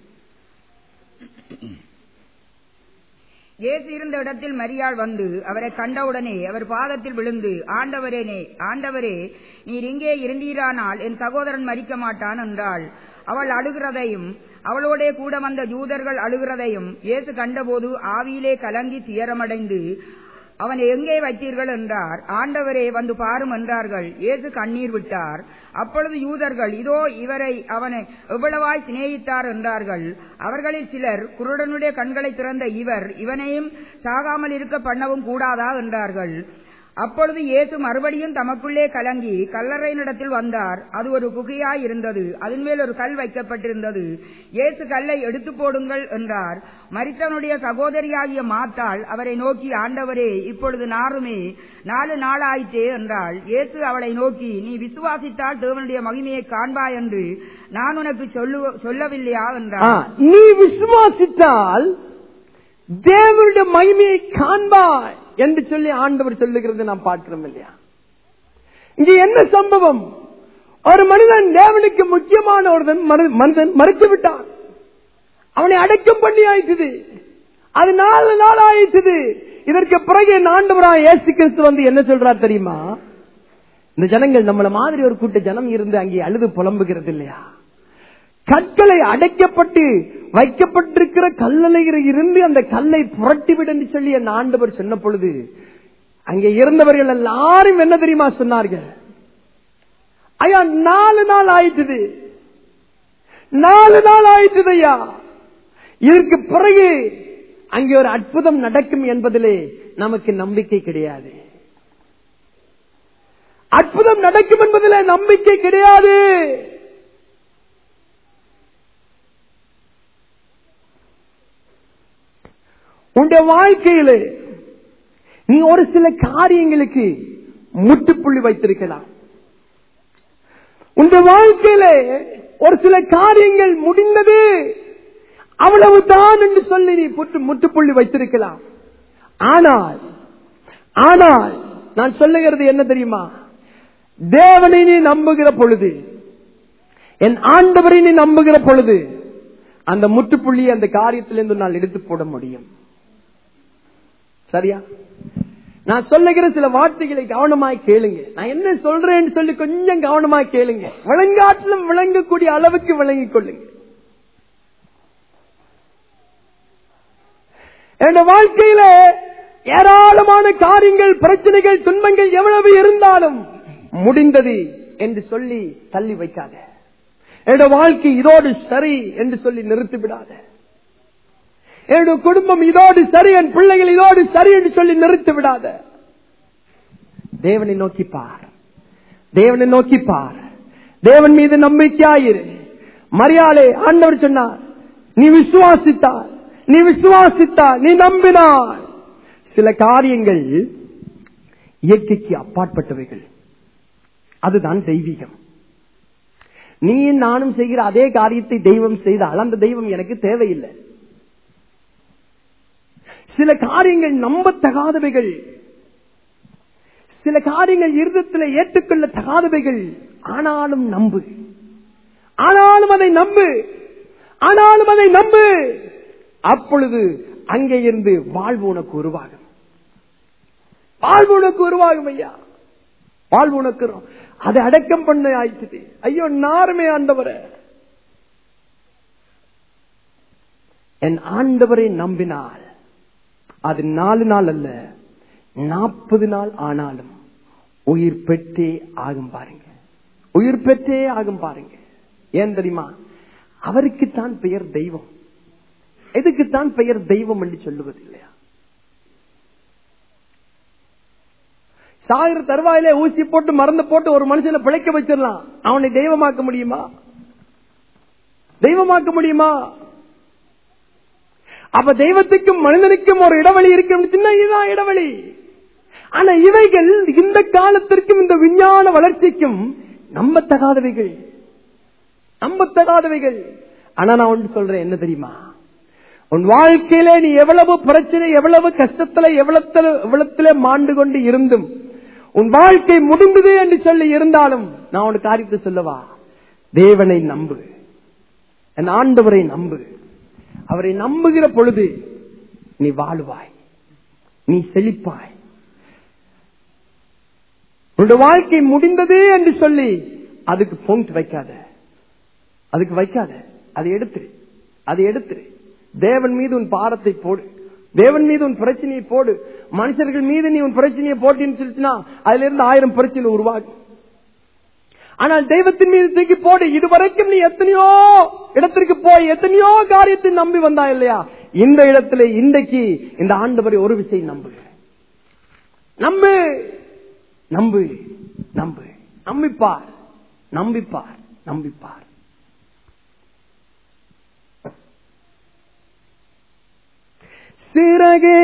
இயேசு இருந்த இடத்தில் மரியாள் வந்து அவரை கண்டவுடனே அவர் பாதத்தில் விழுந்து ஆண்டவரேனே ஆண்டவரே நீர் இங்கே இருந்தீரானால் என் சகோதரன் மறிக்க மாட்டான் என்றாள் அவள் அழுகிறதையும் அவளோடே கூட வந்த யூதர்கள் அழுகிறதையும் இயேசு கண்டபோது ஆவியிலே கலங்கி துயரமடைந்து அவனை எங்கே வைத்தீர்கள் என்றார் ஆண்டவரே வந்து பாரும் என்றார்கள் இயேசு கண்ணீர் விட்டார் அப்பொழுது யூதர்கள் இதோ இவரை அவனை எவ்வளவாய் சிநேகித்தார் என்றார்கள் அவர்களில் சிலர் குருடனுடைய கண்களை திறந்த இவர் இவனையும் சாகாமல் இருக்க பண்ணவும் கூடாதா என்றார்கள் அப்பொழுது இயேசு மறுபடியும் தமக்குள்ளே கலங்கி கல்லறையினிடத்தில் வந்தார் அது ஒரு குகையாய் இருந்தது அதன் மேல் ஒரு கல் வைக்கப்பட்டிருந்தது இயேசு கல்லை எடுத்து போடுங்கள் என்றார் மரித்தவனுடைய சகோதரியாகிய மாத்தாள் அவரை நோக்கி ஆண்டவரே இப்பொழுது நாருமே நாலு நாளாயிற்றே என்றாள் இயேசு அவளை நோக்கி நீ விசுவாசித்தால் தேவனுடைய மகிமையை காண்பாய் என்று நான் உனக்கு சொல்லு சொல்லவில்லையா ஆ, என்றார் நீ விசுவாசித்தால் தேவனுடைய மகிமையை காண்பாய் என்று சொல்லி ஆண்டவர் சொல்லுகிறது நாம் பார்க்கிறோம் இல்லையா இங்க என்ன சம்பவம் ஒரு மனிதன் தேவனுக்கு முக்கியமான ஒருவன் மனு- மனிதன் மறுத்து விட்டான் அவனை அடக்கம் பண்ணி ஆயிட்டது அது நாலு நாள் ஆயிட்டது இதற்கு பிறகு என் ஆண்டவராய் இயேசு கிறிஸ்து வந்து என்ன சொல்றார் தெரியுமா இந்த ஜனங்கள் நம்மள மாதிரி ஒரு கூட்ட ஜனம் இருந்து அங்கே அழுது புலம்புகிறது இல்லையா கற்களை அடைக்கப்பட்டு வைக்கப்பட்டிருக்கிற கல்லறையில் இருந்து அந்த கல்லை புரட்டிவிடு என்று சொல்லி என் ஆண்டவர் சொன்ன பொழுது அங்கே இருந்தவர்கள் எல்லாரும் என்ன தெரியுமா சொன்னார்கள் ஐயா நாலு நாள் ஆயிட்டுது நாலு நாள் ஆயிட்டுது ஐயா இதற்கு பிறகு அங்கே ஒரு அற்புதம் நடக்கும் என்பதிலே நமக்கு நம்பிக்கை கிடையாது அற்புதம் நடக்கும் என்பதிலே நம்பிக்கை கிடையாது உன்னுடைய வாழ்க்கையிலே நீ ஒரு சில காரியங்களுக்கு முட்டுப்புள்ளி வைத்திருக்கலாம் உன்னுடைய வாழ்க்கையிலே ஒரு சில காரியங்கள் முடிந்தது அவ்வளவுதான் என்று சொல்லி நீ புட்டு முட்டுப்புள்ளி வைத்திருக்கலாம் ஆனால் ஆனால் நான் சொல்லுகிறது என்ன தெரியுமா தேவனை நீ நம்புகிற பொழுது என் ஆண்டவரை நீ நம்புகிற பொழுது அந்த முற்றுப்புள்ளி அந்த காரியத்திலிருந்து நான் எடுத்து போட முடியும் சரியா நான் சொல்லுகிற சில வார்த்தைகளை கவனமாய் கேளுங்க நான் என்ன சொல்றேன்னு சொல்லி கொஞ்சம் கவனமாய் கேளுங்க விளங்காட்டிலும் விளங்கக்கூடிய அளவுக்கு விளங்கிக் கொள்ளுங்க என் வாழ்க்கையில ஏராளமான காரியங்கள் பிரச்சனைகள் துன்பங்கள் எவ்வளவு இருந்தாலும் முடிந்தது என்று சொல்லி தள்ளி வைக்காத என்னோட வாழ்க்கை இதோடு சரி என்று சொல்லி நிறுத்தி விடாத என்னுடைய குடும்பம் இதோடு சரி என் பிள்ளைகள் இதோடு சரி என்று சொல்லி நிறுத்தி விடாத தேவனை நோக்கி பார் தேவனை நோக்கி பார் தேவன் மீது நம்பிக்கையாயிரு மரியாதை ஆண்டவர் சொன்னார் நீ விசுவாசித்தார் நீ விசுவாசித்தார் நீ நம்பினார் சில காரியங்கள் இயற்கைக்கு அப்பாற்பட்டவைகள் அதுதான் தெய்வீகம் நீ நானும் செய்கிற அதே காரியத்தை தெய்வம் செய்தால் அந்த தெய்வம் எனக்கு தேவையில்லை சில காரியங்கள் நம்பத்தகாதவைகள் சில காரியங்கள் இருதத்தில் ஏற்றுக்கொள்ள தகாதவைகள் ஆனாலும் நம்பு ஆனாலும் அதை நம்பு ஆனாலும் அதை நம்பு அப்பொழுது அங்கே இருந்து வாழ்வு உனக்கு உருவாகும் வாழ்வு உனக்கு உருவாகும் ஐயா வாழ்வு உனக்கு அதை அடக்கம் பண்ண ஆயிடுச்சு ஐயோ நாருமே ஆண்டவரை என் ஆண்டவரை நம்பினால் அது நாலு நாள் அல்ல நாற்பது நாள் ஆனாலும் உயிர் பெற்றே ஆகும் பாருங்க உயிர் பெற்றே ஆகும் பாருங்க ஏன் தெரியுமா அவருக்குத்தான் பெயர் தெய்வம் எதுக்குத்தான் பெயர் தெய்வம் என்று சொல்லுவது இல்லையா சாகிற தருவாயிலே ஊசி போட்டு மருந்து போட்டு ஒரு மனுஷனை பிழைக்க வச்சிடலாம் அவனை தெய்வமாக்க முடியுமா தெய்வமாக்க முடியுமா அப்ப தெய்வத்துக்கும் மனிதனுக்கும் ஒரு இடைவெளி இருக்கு சின்ன இதுதான் இடைவெளி ஆனா இவைகள் இந்த காலத்திற்கும் இந்த விஞ்ஞான வளர்ச்சிக்கும் நம்பத்தகாதவைகள் நம்பத்தகாதவைகள் ஆனா நான் ஒன்று சொல்றேன் என்ன தெரியுமா உன் வாழ்க்கையில நீ எவ்வளவு பிரச்சனை எவ்வளவு கஷ்டத்துல எவ்வளவு எவ்வளத்துல மாண்டு கொண்டு இருந்தும் உன் வாழ்க்கை முடிந்தது என்று சொல்லி இருந்தாலும் நான் உனக்கு காரியத்தை சொல்லவா தேவனை நம்பு என் ஆண்டவரை நம்பு அவரை நம்புகிற பொழுது நீ வாழுவாய் நீ செழிப்பாய் உன்னுடைய வாழ்க்கை முடிந்தது என்று சொல்லி அதுக்கு பொங்கு வைக்காத அதுக்கு வைக்காத அதை எடுத்துரு அதை எடுத்துரு தேவன் மீது உன் பாரத்தை போடு தேவன் மீது உன் பிரச்சனையை போடு மனுஷர்கள் மீது நீ உன் பிரச்சனையை போட்டின்னு சொல்லிச்சுன்னா அதுல இருந்து ஆயிரம் பிரச்சனை உருவாகும் ஆனால் தெய்வத்தின் மீது தூக்கி போடு இதுவரைக்கும் நீ எத்தனையோ இடத்திற்கு போய் எத்தனையோ காரியத்தை நம்பி வந்தா இல்லையா இந்த இடத்துல இன்றைக்கு இந்த ஆண்டவரை ஒரு விஷயம் நம்பு நம்பு நம்பு நம்பு நம்பிப்பார் நம்பிப்பார் நம்பிப்பார் சிறகு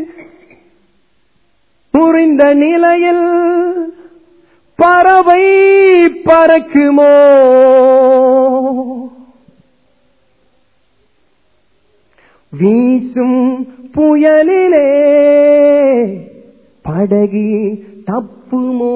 புரிந்த நிலையில் பறவை பறக்குமோ வீசும் புயலிலே படகு தப்புமோ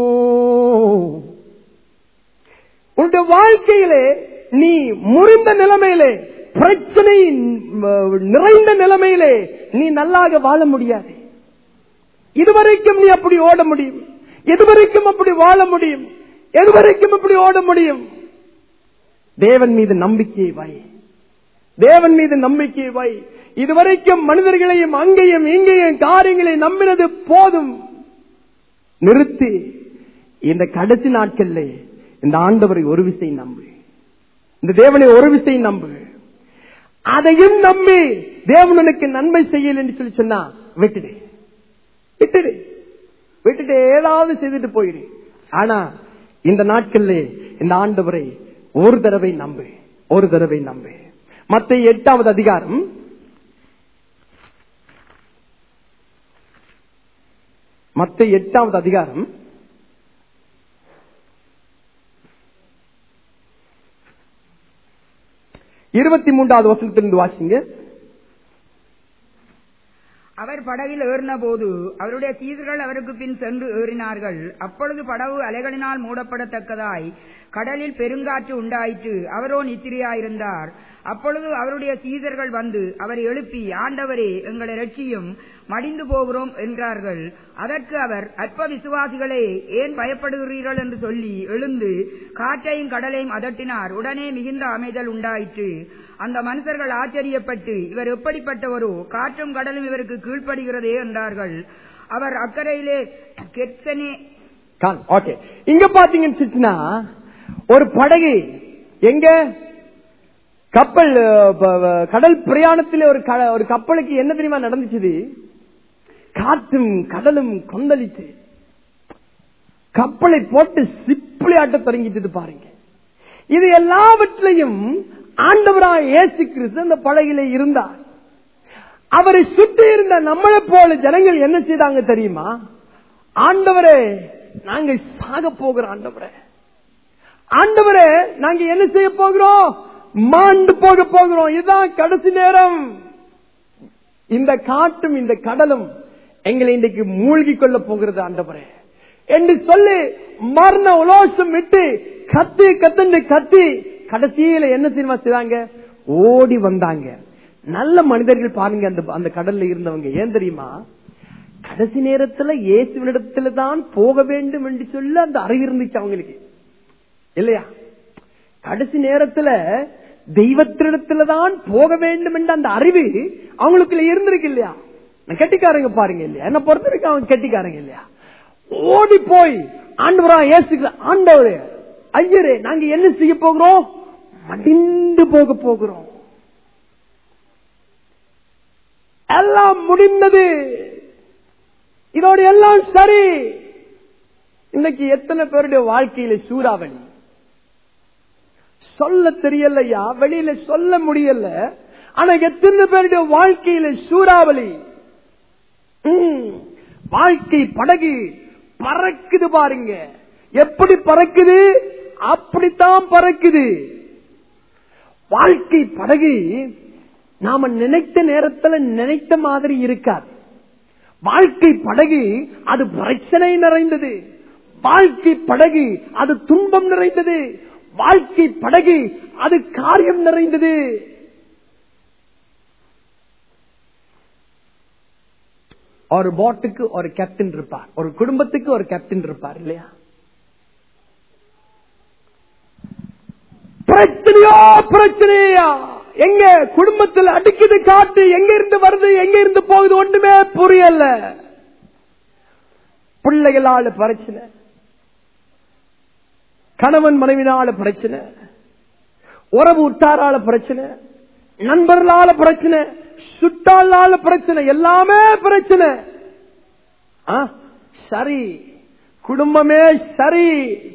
உன்னுடைய வாழ்க்கையிலே நீ முறிந்த நிலைமையிலே பிரச்சனை நிறைந்த நிலைமையிலே நீ நல்லாக வாழ முடியாது இதுவரைக்கும் நீ அப்படி ஓட முடியும் எதுவரைக்கும் அப்படி வாழ முடியும் எதுவரைக்கும் அப்படி ஓட முடியும் தேவன் மீது நம்பிக்கையை வை தேவன் மீது நம்பிக்கையை வை இதுவரைக்கும் மனிதர்களையும் அங்கேயும் இங்கேயும் காரியங்களை நம்பினது போதும் நிறுத்தி இந்த கடைசி நாட்கள்ல இந்த ஆண்டவரை ஒரு விசை நம்பு இந்த தேவனை ஒரு விசை நம்பு அதையும் நம்பி தேவனுக்கு நன்மை செய்யல என்று சொல்லி சொன்னா விட்டுடு விட்டுடு விட்டுட்டு ஏதாவது செய்துட்டு போயிரு ஆனா இந்த நாட்கள்ல இந்த ஆண்டவரை ஒரு தடவை நம்பு ஒரு தடவை நம்பு மத்த எட்டாவது அதிகாரம் மத்த எட்டாவது அதிகாரம் இருபத்தி மூன்றாவது வசனத்திலிருந்து வாசிங்க அவர் படகில் ஏறின போது அவருடைய சீதர்கள் அவருக்கு பின் சென்று ஏறினார்கள் அப்பொழுது படகு அலைகளினால் மூடப்படத்தக்கதாய் கடலில் பெருங்காற்று உண்டாயிற்று அவரோ நித்திரையாயிருந்தார் அப்பொழுது அவருடைய சீடர்கள் வந்து அவரை எழுப்பி ஆண்டவரே எங்களை ரட்சியும் மடிந்து போகிறோம் என்றார்கள் அதற்கு அவர் அற்ப விசுவாசிகளே ஏன் பயப்படுகிறீர்கள் என்று சொல்லி எழுந்து காற்றையும் கடலையும் அதட்டினார் உடனே மிகுந்த அமைதல் உண்டாயிற்று அந்த மனுஷர்கள் ஆச்சரியப்பட்டு இவர் எப்படிப்பட்டவரோ காற்றும் கடலும் இவருக்கு கீழ்ப்படுகிறதே என்றார்கள் அவர் அக்கறையிலே கெட்சனே ஓகே இங்க பாத்தீங்கன்னு சொல்லிச்சுன்னா, ஒரு படகு எங்க கப்பல் அஹ், ப- ப- கடல் பிரயாணத்தில் ஒரு க- ஒரு கப்பலுக்கு என்ன தெரியுமா நடந்துச்சு காற்றும் கடலும் கொந்தளித்து கப்பலை போட்டு சிப்பிளி ஆட்ட தொடங்கிட்டு பாருங்க இது எல்லாவற்றையும் ஆண்டவராய் இயேசு கிறிஸ்து அந்த படகிலே இருந்தார் அவரை சுற்றி இருந்த நம்மளை போல ஜனங்கள் என்ன செய்தாங்க தெரியுமா ஆண்டவரே நாங்க சாக போகிறோம் ஆண்டவரே ஆண்டவரே நாங்க என்ன செய்ய போகிறோம் மாண்டு போக போகிறோம் இதுதான் கடைசி நேரம் இந்த காட்டும் இந்த கடலும் எங்களை இன்றைக்கு மூழ்கி கொள்ள போகிறது ஆண்டவரே என்று சொல்லி மரண உலோசம் விட்டு கத்தி கத்துண்டு கத்தி கடைசியில என்ன தெரியுமா செய்தாங்க ஓடி வந்தாங்க நல்ல மனிதர்கள் பாருங்க அந்த அந்த கடல்ல இருந்தவங்க ஏன் தெரியுமா கடைசி நேரத்துல இயேசுவினிடத்துல தான் போக வேண்டும் என்று சொல்லி அந்த அறிவு இருந்துச்சு அவங்களுக்கு இல்லையா கடைசி நேரத்துல தெய்வத்தினிடத்துல தான் போக வேண்டும் என்ற அந்த அறிவு அவங்களுக்குள்ள இருந்திருக்கு இல்லையா நான் கெட்டிக்காரங்க பாருங்க இல்லையா என்ன பொறுத்த வரைக்கும் அவங்க கெட்டிக்காரங்க இல்லையா ஓடி போய் ஆண்டவரா இயேசுக்கு ஆண்டவரே ஐயரே நாங்க என்ன செய்ய போகிறோம் மடிந்து போக போகிறோம் எல்லாம் முடிந்தது இதோட எல்லாம் சரி இன்னைக்கு எத்தனை பேருடைய வாழ்க்கையில சூறாவளி சொல்ல தெரியலையா வெளியில சொல்ல முடியல ஆனா எத்தனை பேருடைய வாழ்க்கையில சூறாவளி ம், வாழ்க்கை படகு பறக்குது பாருங்க எப்படி பறக்குது அப்படித்தான் பறக்குது வாழ்க்கை படகு நாம நினைத்த நேரத்துல நினைத்த மாதிரி இருக்காது வாழ்க்கை படகு அது பிரச்சனை நிறைந்தது வாழ்க்கை படகு அது துன்பம் நிறைந்தது வாழ்க்கை படகு அது காரியம் நிறைந்தது ஒரு போட்டுக்கு ஒரு கேப்டன் இருப்பார் ஒரு குடும்பத்துக்கு ஒரு கேப்டன் இருப்பார் இல்லையா பிரச்சனையோ பிரச்சனையா எங்க குடும்பத்தில் அடிக்குது காட்டு எங்க இருந்து வருது எங்க இருந்து போகுது ஒண்ணுமே புரியல பிள்ளைகளால பிரச்சனை கணவன் மனைவினால பிரச்சனை உறவு உற்றாரால பிரச்சனை நண்பர்களால பிரச்சனை சுட்டாளால பிரச்சனை எல்லாமே பிரச்சனை ஆ, சரி குடும்பமே சரி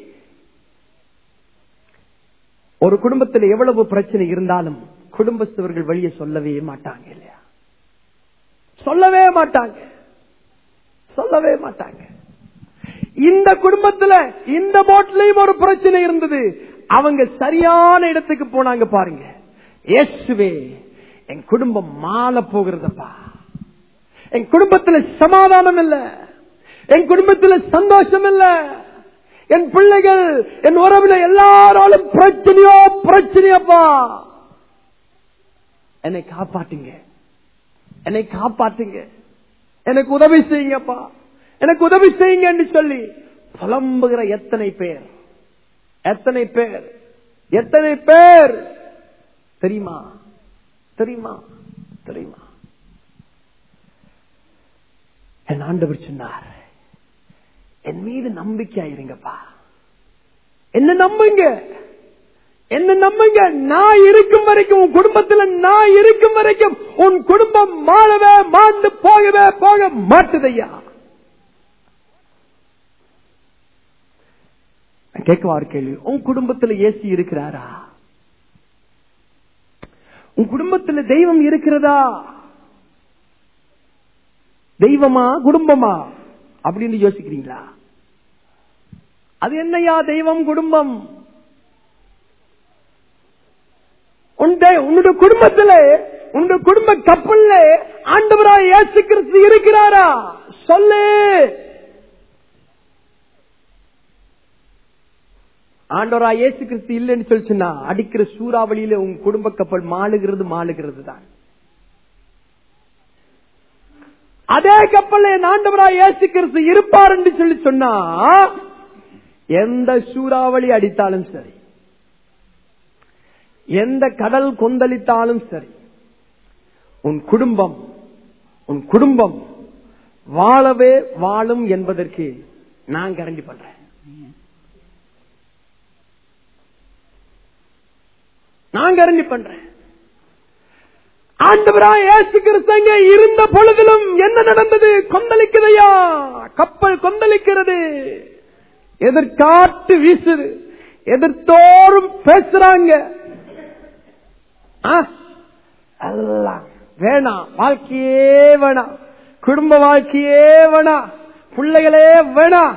ஒரு குடும்பத்தில் எவ்வளவு பிரச்சனை இருந்தாலும் குடும்பஸ்தவர்கள் வெளியே சொல்லவே மாட்டாங்க இல்லையா சொல்லவே மாட்டாங்க சொல்லவே மாட்டாங்க இந்த குடும்பத்துல இந்த போட்லயும் ஒரு பிரச்சனை இருந்தது அவங்க சரியான இடத்துக்கு போனாங்க பாருங்க இயேசுவே என் குடும்பம் மால போகிறதப்பா என் குடும்பத்துல சமாதானம் இல்ல என் குடும்பத்துல சந்தோஷம் இல்ல என் பிள்ளைகள் என் உறவுல எல்லாராலும் பிரச்சனையோ பிரச்சனையப்பா என்னை காப்பாட்டுங்க என்னை காப்பாட்டுங்க எனக்கு உதவி செய்யுங்கப்பா எனக்கு உதவி செய்யுங்க என்று சொல்லி புலம்புகிற எத்தனை பேர் எத்தனை பேர் எத்தனை பேர் தெரியுமா தெரியுமா தெரியுமா என் ஆண்டவர் சொன்னார் என் மீது நம்பிக்கையா இருங்கப்பா என்ன நம்புங்க என்ன நம்புங்க நான் இருக்கும் வரைக்கும் உன் குடும்பத்துல நான் இருக்கும் வரைக்கும் உன் குடும்பம் மாறவே மாண்டு போகவே போக மாட்டுதையா நான் கேட்கவா ஒரு கேள்வி உன் குடும்பத்துல ஏசி இருக்கிறாரா உன் குடும்பத்துல தெய்வம் இருக்கிறதா தெய்வமா குடும்பமா அப்படின்னு யோசிக்கிறீங்களா அது என்னையா தெய்வம் குடும்பம் உன் தெ- உன்னுடைய குடும்பத்துல உன்னுடைய குடும்ப கப்பல்ல ஆண்டவராய் இயேசு கிறிஸ்து இருக்கிறாரா சொல்லு ஆண்டவரா இயேசு கிறிஸ்து இல்லைன்னு சொல்லிச்சுன்னா அடிக்கிற சூறாவளியில உங்க குடும்ப கப்பல் மாளுகிறது மாளுகிறது தான் அதே கப்பல்ல என் ஆண்டவரா இயேசு கிறிஸ்து இருப்பார் என்று சொல்லி சொன்னா எந்த சூறாவளி அடித்தாலும் சரி எந்த கடல் கொந்தளித்தாலும் சரி உன் குடும்பம் உன் குடும்பம் வாழவே வாழும் என்பதற்கு நான் கரண்டி பண்றேன் நான் கரண்டி பண்றேன் ஆண்டவரா இயேசு கிறிஸ்தங்க இருந்த பொழுதிலும் என்ன நடந்தது கொந்தளிக்குதையா கப்பல் கொந்தளிக்கிறது எதிர்காட்டு வீசுது எதிர்த்தோறும் பேசுறாங்க ஆ? எல்லாம் வேணாம் வாழ்க்கையே வேணாம் குடும்ப வாழ்க்கையே வேணாம் பிள்ளைகளே வேணாம்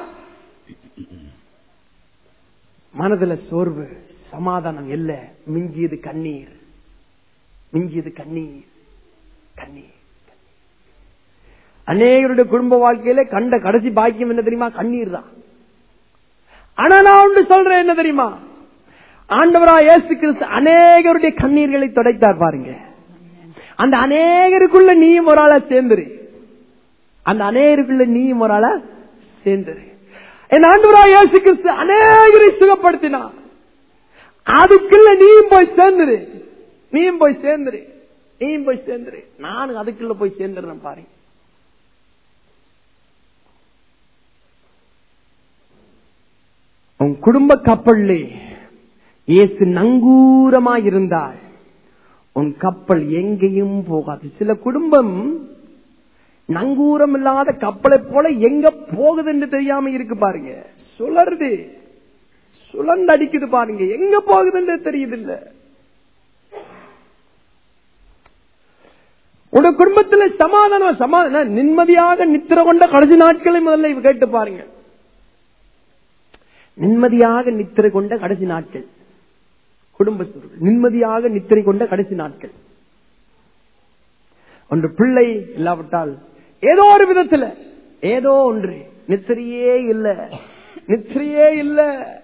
மனதுல சோர்வு சமாதானம் இல்ல மிஞ்சியது கண்ணீர் மிஞ்சியது கண்ணீர் கண்ணீர் அநேகருடைய குடும்ப வாழ்க்கையில கண்ட கடைசி பாக்கியம் என்ன தெரியுமா கண்ணீர் தான் ஆனா நான் ஒன்று சொல்றேன் என்ன தெரியுமா ஆண்டவரா இயேசு கிறிஸ்து அநேகருடைய கண்ணீர்களை துடைத்தார் பாருங்க அந்த அநேகருக்குள்ள நீயும் ஒரு ஆளா சேர்ந்துரு அந்த அநேகருக்குள்ள நீயும் ஒரு ஆளா சேர்ந்துரு என் ஆண்டவரா இயேசு கிறிஸ்து அநேகரை சுகப்படுத்தினார் அதுக்குள்ள நீயும் போய் சேர்ந்துரு நீயும் போய் சேர்ந்துரு நீயும் போய் சேர்ந்துரு நானும் அதுக்குள்ள போய் சேர்ந்துடுறேன் பாருங்க உன் குடும்ப கப்பல்லே இயேசு நங்கூரமா இருந்தால் உன் கப்பல் எங்கேயும் போகாது சில குடும்பம் நங்கூரம் இல்லாத கப்பலை போல எங்க போகுது என்று தெரியாம இருக்கு பாருங்க சுழருது சுழந்து அடிக்குது பாருங்க எங்க போகுதுன்னு தெரியுது இல்ல உங்க குடும்பத்துல சமாதானம் சமாதானம் நிம்மதியாக நித்திர கொண்ட கடைசி நாட்களை முதல்ல இவ கேட்டு பாருங்க நிம்மதியாக நித்திரை கொண்ட கடைசி நாட்கள் குடும்ப சூழல் நிம்மதியாக நித்திரை கொண்ட கடைசி நாட்கள் ஒன்று பிள்ளை இல்லாவிட்டால் ஏதோ ஒரு விதத்துல ஏதோ ஒன்று நித்திரையே இல்ல நித்திரையே இல்ல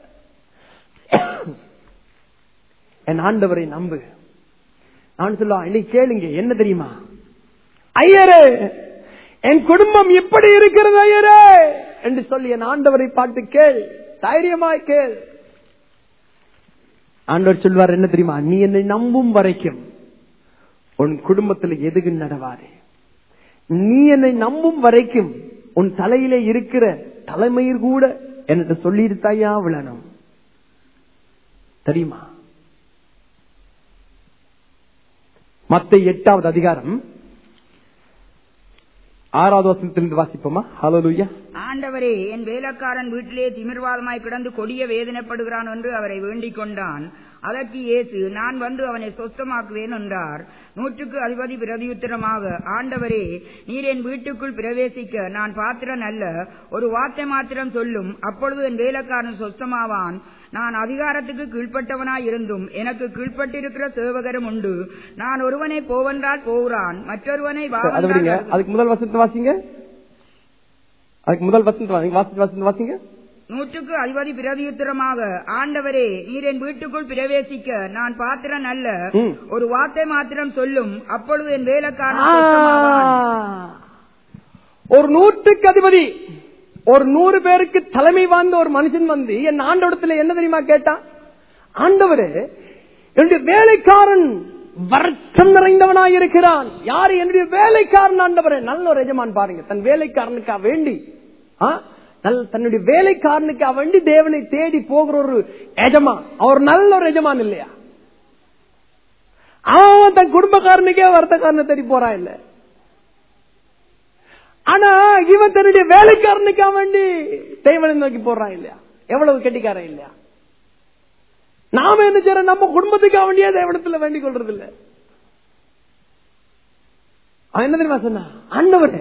என் ஆண்டவரை நம்பு நான் சொல்ல இன்னைக்கு கேளுங்க என்ன தெரியுமா ஐயரே என் குடும்பம் இப்படி இருக்கிறது ஐயரே என்று சொல்லி என் ஆண்டவரை பார்த்து கேள் தைரியமாய் கேள் ஆண்டவர் சொல்வார் என்ன தெரியுமா நீ என்னை நம்பும் வரைக்கும் உன் குடும்பத்தில் எதுக்கு நடவாது நீ என்னை நம்பும் வரைக்கும் உன் தலையிலே இருக்கிற தலைமையில் கூட என்னட்டு சொல்லியிருத்தாயா விழணும் தெரியுமா மத்த எட்டாவது அதிகாரம் ஆறாவது வசனத்திலிருந்து வாசிப்போமா ஹலோலுயா ஆண்டவரே என் வேலைக்காரன் வீட்டிலே திமிர்வாதமாய் கிடந்து கொடிய வேதனைப்படுகிறான் என்று அவரை வேண்டிக் கொண்டான் அதற்கு இயேசு நான் வந்து அவனை சொஸ்தமாக்குவேன் என்றார் நூற்றுக்கு அதிபதி பிரதியுத்தரமாக ஆண்டவரே நீர் என் வீட்டுக்குள் பிரவேசிக்க நான் பாத்திரன் அல்ல ஒரு வார்த்தை மாத்திரம் சொல்லும் அப்பொழுது என் வேலைக்காரன் சொஸ்தமாவான் நான் அதிகாரத்துக்கு கீழ்ப்பட்டவனாய் இருந்தும் எனக்கு கீழ்ப்பட்டிருக்கிற சேவகரும் உண்டு நான் ஒருவனை போவென்றால் போகிறான் மற்றொருவனை வா அதை விடுங்க வென்றால் அதுக்கு முதல் வசனத்தை வாசிங்க அதுக்கு முதல் வசனத்தை வாசிங்க வாசிச்சு வசனத்தை வாசிங்க நூற்றுக்கு அதிபதி பிரதியுத்தரமாக ஆண்டவரே நீர் என் வீட்டுக்குள் பிரவேசிக்க நான் பாத்திரன் அல்ல ம். ஒரு வார்த்தை மாத்திரம் சொல்லும் அப்பொழுது என் வேலைக்காரன் சொஸ்தமாவான். ஒரு நூற்றுக்கு அதிபதி ஒரு நூறு பேருக்கு தலைமை வாய்ந்த ஒரு மனுஷன் வந்து என் ஆண்டவடத்துல என்ன தெரியுமா கேட்டான் ஆண்டவரே என்னுடைய வேலைக்காரன் வருத்தம் நிறைந்தவனாய் இருக்கிறான் யாரு என்னுடைய வேலைக்காரன் ஆண்டவரே நல்ல ஒரு எஜமான் பாருங்க தன் வேலைக்காரனுக்கா வேண்டி ஆ? நல்ல தன்னுடைய வேலைக்காரனுக்கா வேண்டி தேவனை தேடி போகிற ஒரு எஜமான் அவர் நல்ல ஒரு எஜமான் இல்லையா அவன் தன் குடும்பக்காரனுக்கே வருத்தக்காரனை தேடி போறான் இல்ல ஆனா இவன் தன்னுடைய வேலைக்காரனுக்கா வேண்டி தேவனை நோக்கி போடுறான் இல்லையா எவ்வளவு கெட்டிக்காரன் இல்லையா நாம என்ன செய்யறோம் நம்ம குடும்பத்துக்காக வேண்டிய தேவனத்துல வேண்டிக் கொள்றது இல்ல அவன் என்ன தெரியுமா சொன்னா ஆண்டவரே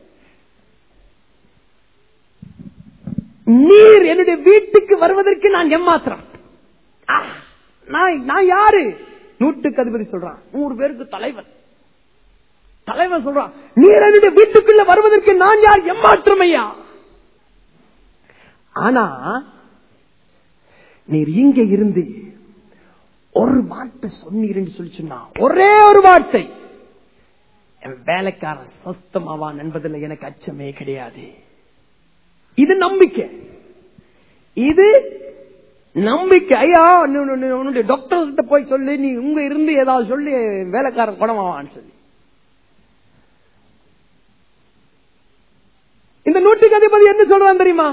நீர் என்னுடைய வீட்டுக்கு வருவதற்கு நான் எம்மாத்திரம் ஆ, நான் நான் யாரு நூற்றுக்கு அதிபதி சொல்றான் நூறு பேருக்கு தலைவன் தலைவன் சொல்றான் நீர் என்னுடைய வீட்டுக்குள்ள வருவதற்கு நான் யார் எம்மாற்றம் ஐயா ஆனா நீர் இங்க இருந்து ஒரு வார்த்தை சொன்னீர்னு சொல்லி சொன்னா ஒரே ஒரு வார்த்தை என் வேலைக்காரன் சொஸ்தமாவான் என்பதில் எனக்கு அச்சமே கிடையாது இது நம்பிக்கை இது நம்பிக்கை ஐயா நீ உன்னுடைய- உன்னுடைய டாக்டர் கிட்ட போய் சொல்லி நீ உங்க இருந்து ஏதாவது சொல்லி வேலைக்காரன் குணமாவான்னு சொல்லி இந்த நூற்றுக்கு அதிபதி என்ன சொல்றான் தெரியுமா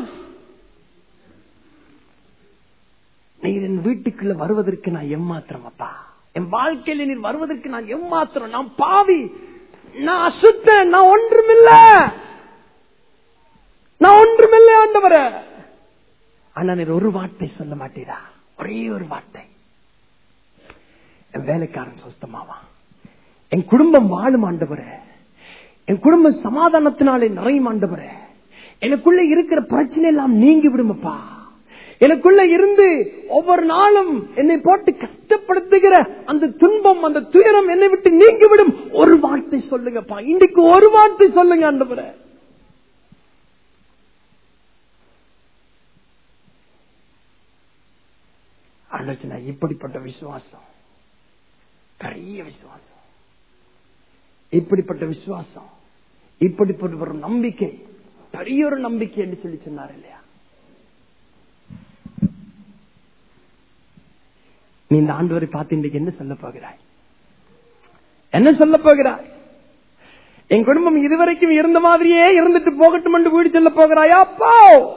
நீர் என் வீட்டுக்குள்ள வருவதற்கு நான் எம்மாத்திரம் அப்பா என் வாழ்க்கையில நீர் வருவதற்கு நான் எம்மாத்திரம் நான் பாவி நான் அசுத்தன் நான் ஒன்றுமில்ல நான் ஒன்றுமில்ல ஆண்டவர ஆனா நீர் ஒரு வார்த்தை சொல்ல மாட்டீரா ஒரே ஒரு வார்த்தை என் வேலைக்காரன் சொஸ்தமாவான் என் குடும்பம் வாழும் ஆண்டவரே என் குடும்பம் சமாதானத்தினாலே நிறையும் ஆண்டவரே எனக்குள்ள இருக்கிற பிரச்சனை எல்லாம் நீங்கி விடுமப்பா எனக்குள்ள இருந்து ஒவ்வொரு நாளும் என்னை போட்டு கஷ்டப்படுத்துகிற அந்த துன்பம் அந்த துயரம் என்னை விட்டு நீங்கி விடும் ஒரு வார்த்தை சொல்லுங்கப்பா இன்னைக்கு ஒரு வார்த்தை சொல்லுங்க ஆண்டவரே ஆலோசனை இப்படிப்பட்ட விசுவாசம் பெரிய விசுவாசம் இப்படிப்பட்ட விசுவாசம் இப்படிப்பட்ட ஒரு நம்பிக்கை பெரிய ஒரு நம்பிக்கை என்று சொல்லி சொன்னார் இல்லையா நீ இந்த ஆண்டு பார்த்து இன்றைக்கு என்ன சொல்ல போகிறாய் என்ன சொல்ல போகிறாய் என் குடும்பம் இதுவரைக்கும் இருந்த மாதிரியே இருந்துட்டு போகட்டும் என்று வீடு சொல்ல போகிறாயா போ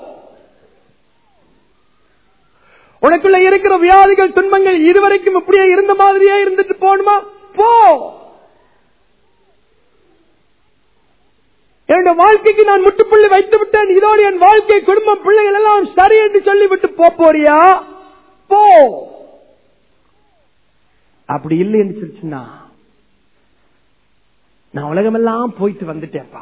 உனக்குள்ள இருக்கிற வியாதிகள் துன்பங்கள் இதுவரைக்கும் இப்படியே இருந்த மாதிரியே இருந்துட்டு போகணுமா போ என்னுடைய வாழ்க்கைக்கு நான் முட்டுப்புள்ளி வைத்து விட்டேன் இதோடு என் வாழ்க்கை குடும்பம் பிள்ளைகள் எல்லாம் சரி என்று சொல்லிவிட்டு போ போறியா போ அப்படி இல்லை என்று சொல்லிச்சுன்னா நான் உலகமெல்லாம் போயிட்டு வந்துட்டேன்ப்பா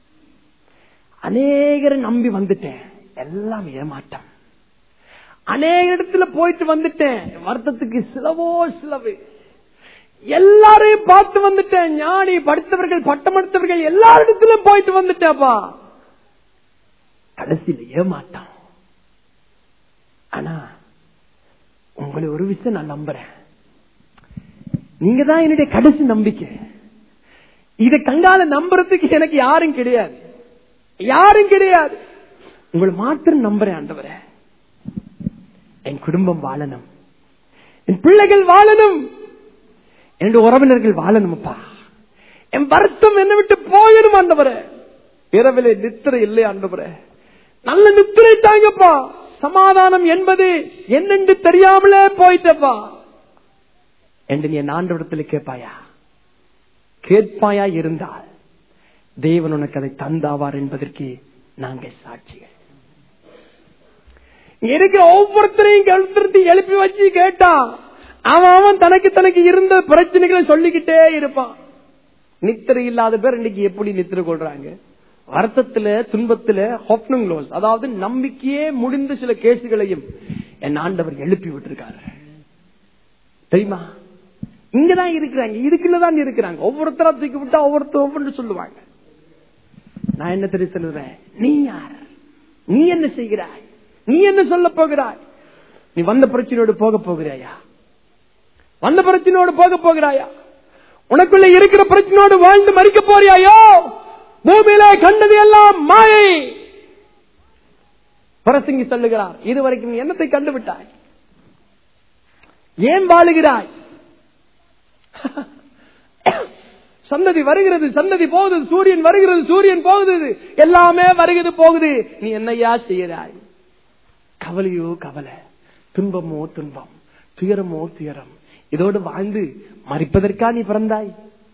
அநேகரை நம்பி வந்துட்டேன் எல்லாம் ஏமாட்டம் அநேக இடத்துல போயிட்டு வந்துட்டேன் வருத்தத்துக்கு சிலவோ சிலவு எல்லாரையும் பார்த்து வந்துட்டேன் ஞானி படித்தவர்கள் பட்டமடுத்தவர்கள் எல்லா இடத்திலும் போயிட்டு வந்துட்டேன்ப்பா கடைசியில் ஏமாட்டான் ஆனா உங்களை ஒரு விஷயம் நான் நம்புறேன் நீங்க தான் என்னுடைய கடைசி நம்பிக்கை இதை கங்கால நம்புறதுக்கு எனக்கு யாரும் கிடையாது யாரும் கிடையாது உங்களை மாத்திரம் நம்புறேன் ஆண்டவரே என் குடும்பம் வாழணும் என் பிள்ளைகள் வாழணும் என்னுடைய உறவினர்கள் வாழணும்ப்பா என் வருத்தம் என்னை விட்டு போயிடும் ஆண்டவரே இரவிலே நித்திரை இல்லை ஆண்டவரே நல்ல நித்திரை தாங்கப்பா சமாதானம் என்பது என்னென்று தெரியாமலே போயிட்டப்பா என்று நீ என் ஆண்டவரத்தில் கேட்பாயா கேட்பாயா இருந்தால் தேவன் உனக்கு அதை தந்தாவார் என்பதற்கு நாங்கள் சாட்சிகள் இங்க இருக்கிற ஒவ்வொருத்தரையும் கழுத்திருத்தி எழுப்பி வச்சு கேட்டா அவன் அவன் தனக்கு தனக்கு இருந்த பிரச்சனைகளை சொல்லிக்கிட்டே இருப்பான் நித்திரை இல்லாத பேர் இன்னைக்கு எப்படி நித்திரை கொள்றாங்க வருத்தத்துல துன்பத்துல ஹொப்னுங்களோஸ் அதாவது நம்பிக்கையே முடிந்த சில கேசுகளையும் என் ஆண்டவர் எழுப்பி விட்டிருக்காரு தெரியுமா இங்கதான் இருக்கிறாங்க இதுக்குள்ளதான் இருக்கிறாங்க ஒவ்வொருத்தரா தூக்கி விட்டா ஒவ்வொருத்தர் ஒவ்வொன்று சொல்லுவாங்க நான் என்ன தெரியும் சொல்லுறேன் நீ யார் நீ என்ன செய்கிறாய் நீ என்ன சொல்ல போகிறாய் நீ வந்த பிரச்சனையோடு போக போகிறாயா வந்த பிரச்சனையோடு போக போகிறாயா உனக்குள்ள இருக்கிற பிரச்சனையோடு வாழ்ந்து மறிக்க போறியாயோ பூமியில கண்டது எல்லாம் மாயை பிரசங்கி சொல்லுகிறார் இதுவரைக்கும் நீ என்னத்தை கண்டு விட்டாய் ஏன் வாழுகிறாய் சந்ததி வருகிறது சந்ததி போகுது சூரியன் வருகிறது சூரியன் போகுது எல்லாமே வருகிறது போகுது நீ என்னையா செய்கிறாய் கவலையோ கவலை துன்பமோ துன்பம் துயரமோ துயரம் இதோடு வாழ்ந்து மறிப்பதற்கா நீ பிறந்தாய்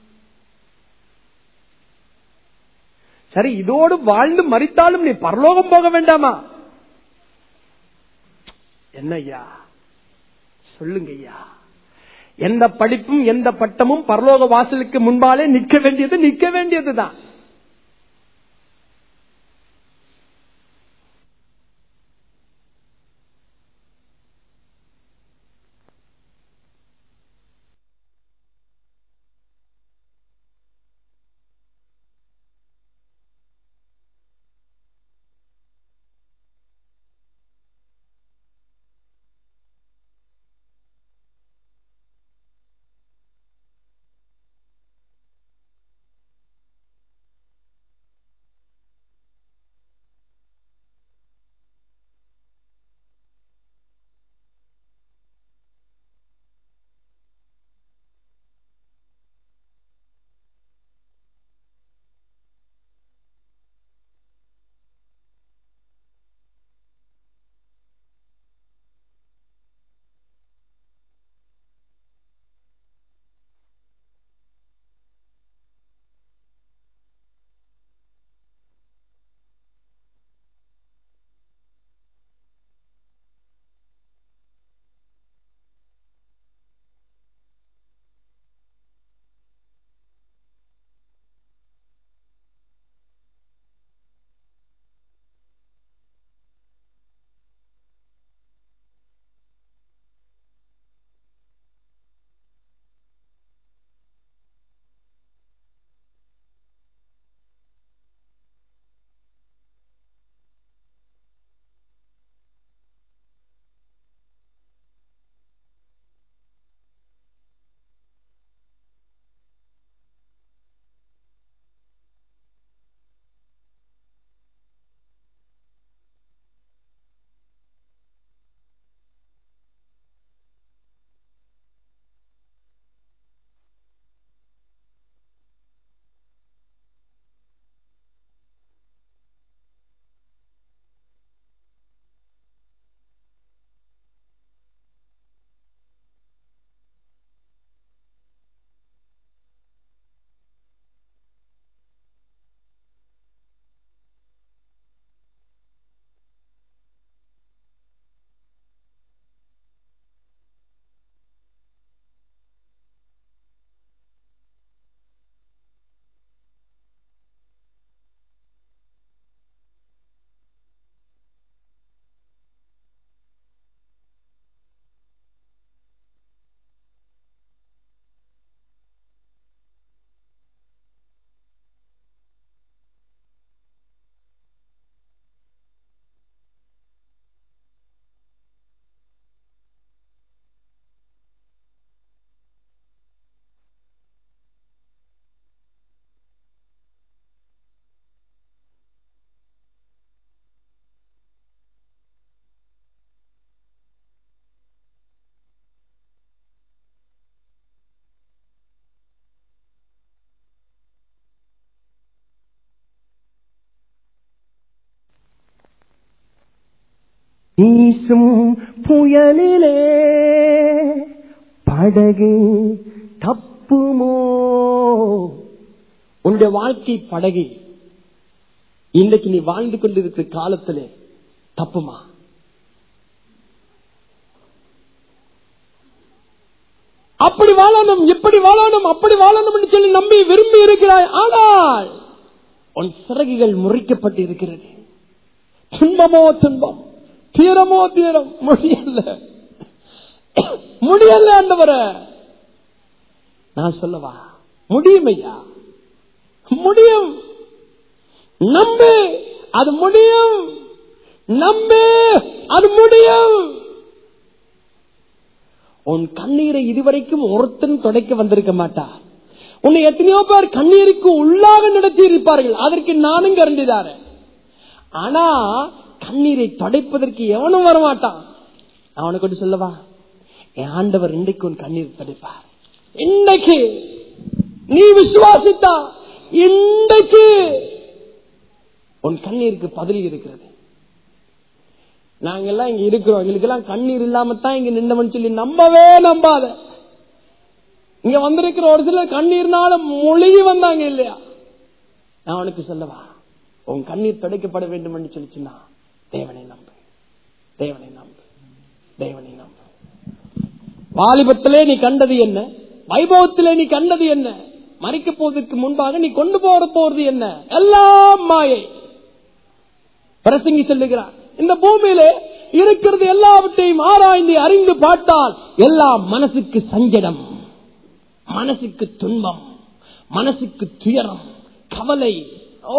சரி இதோடு வாழ்ந்து மறித்தாலும் நீ பரலோகம் போக வேண்டாமா என்னய்யா சொல்லுங்க ஐயா எந்த படிப்பும் எந்த பட்டமும் பரலோக வாசலுக்கு முன்பாலே நிற்க வேண்டியது நிற்க வேண்டியதுதான் வீசும் புயலிலே படகு தப்புமோ உன்னுடைய வாழ்க்கை படகு இன்றைக்கு நீ வாழ்ந்து கொண்டிருக்கிற காலத்திலே தப்புமா அப்படி வாழணும் எப்படி வாழணும் அப்படி வாழணும் என்று சொல்லி நம்பி விரும்பி இருக்கிறாய் ஆனால் உன் சிறகுகள் முறிக்கப்பட்டு இருக்கிறது துன்பமோ துன்பம் தீரமோ தீரம் முடியல முடியல ஆண்டவர நான் சொல்லவா முடியும் ஐயா முடியும் நம்பு அது முடியும் நம்பு அது முடியும் உன் கண்ணீரை இதுவரைக்கும் ஒருத்தன் துடைக்க வந்திருக்க மாட்டார் உன்னை எத்தனையோ பேர் கண்ணீருக்கு உள்ளாக நடத்தி இருப்பார்கள் அதற்கு நானும் கரண்டிதாரேன் ஆனா கண்ணீரை துடைப்பதற்கு எவனும் வரமாட்டான் அவனுக்கு கொண்டு சொல்லவா என் ஆண்டவர் இன்றைக்கு உன் கண்ணீர் துடைப்பார் இன்னைக்கு நீ விசுவாசித்தா இன்றைக்கு உன் கண்ணீருக்கு பதில் இருக்கிறது நாங்கெல்லாம் இங்க இருக்கிறோம் எங்களுக்கு எல்லாம் கண்ணீர் இல்லாம தான் இங்க நின்றவன் சொல்லி நம்பவே நம்பாத இங்க வந்திருக்கிற ஒரு சிலர் கண்ணீர்னால மொழிகி வந்தாங்க இல்லையா நான் உனக்கு சொல்லவா உன் கண்ணீர் துடைக்கப்பட வேண்டும் என்று சொல்லி சொன்னா தேவனை நம்பு தேவனை நம்பு தேவனை நம்பு வாலிபத்திலே நீ கண்டது என்ன வைபவத்திலே நீ கண்டது என்ன மறிக்க போவதற்கு முன்பாக நீ கொண்டு போற போறது என்ன எல்லாம் மாயை பிரசங்கி சொல்லுகிறார் இந்த பூமியிலே இருக்கிறது எல்லாவற்றையும் ஆராய்ந்து அறிந்து பார்த்தால் எல்லாம் மனசுக்கு சஞ்சடம் மனசுக்கு துன்பம் மனசுக்கு துயரம் கவலை ஓ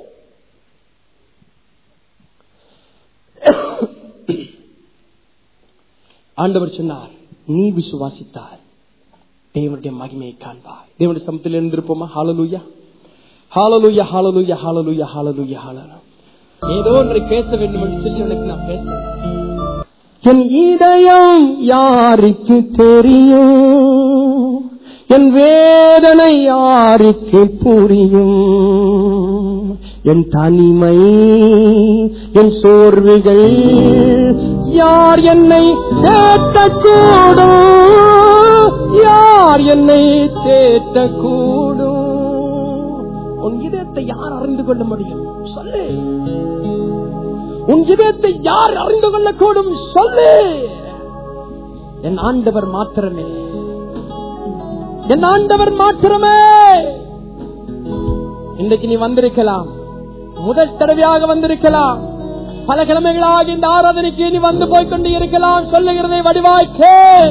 ஆண்டவர் சொன்னார் நீ விசுவாசித்தால் தேவனுடைய மகிமையை காண்பாய் தேவனுடைய சமத்தில் இருந்திருப்போமா ஹாலலூயா ஹாலலூயா ஹாலலூயா ஹாலலூயா ஹாலலூயா ஹாலலூயா ஏதோ ஒன்றை பேச வேண்டும் என்று சொல்லி எனக்கு நான் பேசுறேன் என் இதயம் யாருக்கு தெரியும் என் வேதனை யாருக்கு புரியும் என் தனிமை என் சோர்வுகள் யார் என்னை தேற்றக்கூடும் யார் என்னை தேற்றக்கூடும் உன் இதயத்தை யார் அறிந்து கொள்ள முடியும் சொல்லு உன் இதயத்தை யார் அறிந்து கொள்ளக்கூடும் சொல்லு என் ஆண்டவர் மாத்திரமே என் ஆண்டவர் மாத்திரமே இன்றைக்கு நீ வந்திருக்கலாம் முதல் தடவையாக வந்திருக்கலாம் பல கிழமைகளாக இந்த ஆராதனைக்கு நீ வந்து போய்கொண்டு இருக்கலாம் சொல்லுகிறதை வடிவாய்க்கே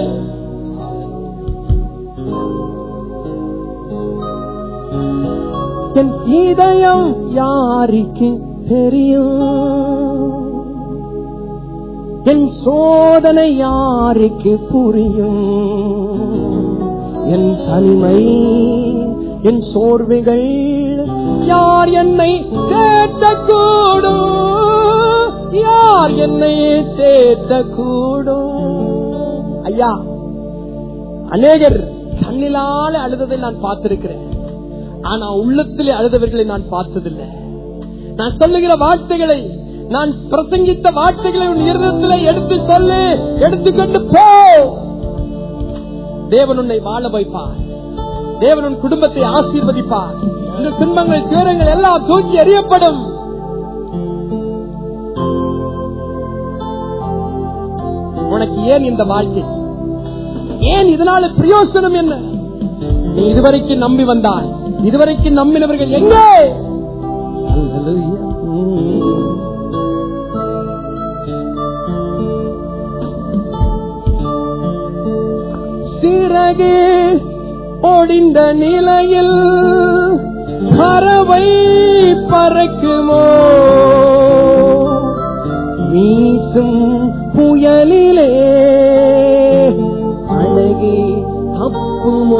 என் இதயம் யாருக்கு தெரியும் என் சோதனை யாருக்கு புரியும் என் தனிமை என் சோர்வுகள் யார் என்னை தேற்றக்கூடும் யார் என்னை தேற்றக்கூடும் ஐயா அநேகர் கண்ணிலால அழுததை நான் பார்த்திருக்கிறேன் ஆனா உள்ளத்திலே அழுதவர்களை நான் பார்த்ததில்லை நான் சொல்லுகிற வார்த்தைகளை நான் பிரசங்கித்த வார்த்தைகளை உன் இருதயத்திலே எடுத்து சொல்லு எடுத்துக்கொண்டு போ தேவன் உன்னை வாழ வைப்பார் தேவன் உன் குடும்பத்தை ஆசீர்வதிப்பார் இந்த துன்பங்கள் துயரங்கள் எல்லாம் தூக்கி எறியப்படும் உனக்கு ஏன் இந்த வாழ்க்கை ஏன் இதனால பிரயோசனம் என்ன நீ இதுவரைக்கும் நம்பி வந்தாய் இதுவரைக்கும் நம்பினவர்கள் எங்கே சிறகு ஒடிந்த நிலையில் பறவை பறக்குமோ வீசும் புயலிலே அழகி தப்புமோ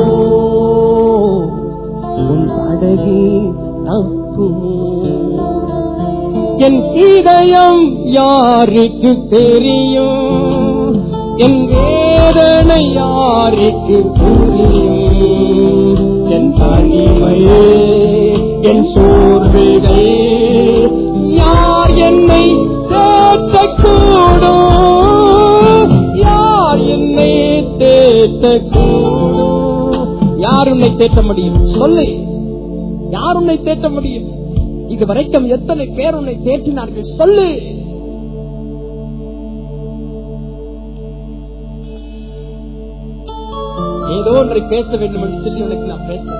உன் படகி தப்புமோ என் இதயம் யாருக்கு தெரியும் என் வேதனை யாருக்கு புரியும் என் தனிமையே என் சோர்வுகள் யார் என்னை தேற்றக்கூடும் தேற்றக்கூடும் யார் உன்னை தேற்ற முடியும் சொல்லு யார் உன்னை தேற்ற முடியும் இது வரைக்கும் எத்தனை பேர் உன்னை தேற்றினார்கள் சொல்லு ஏதோ ஒன்றை பேச வேண்டும் என்று சொல்லி உனக்கு நான் பேசுறேன்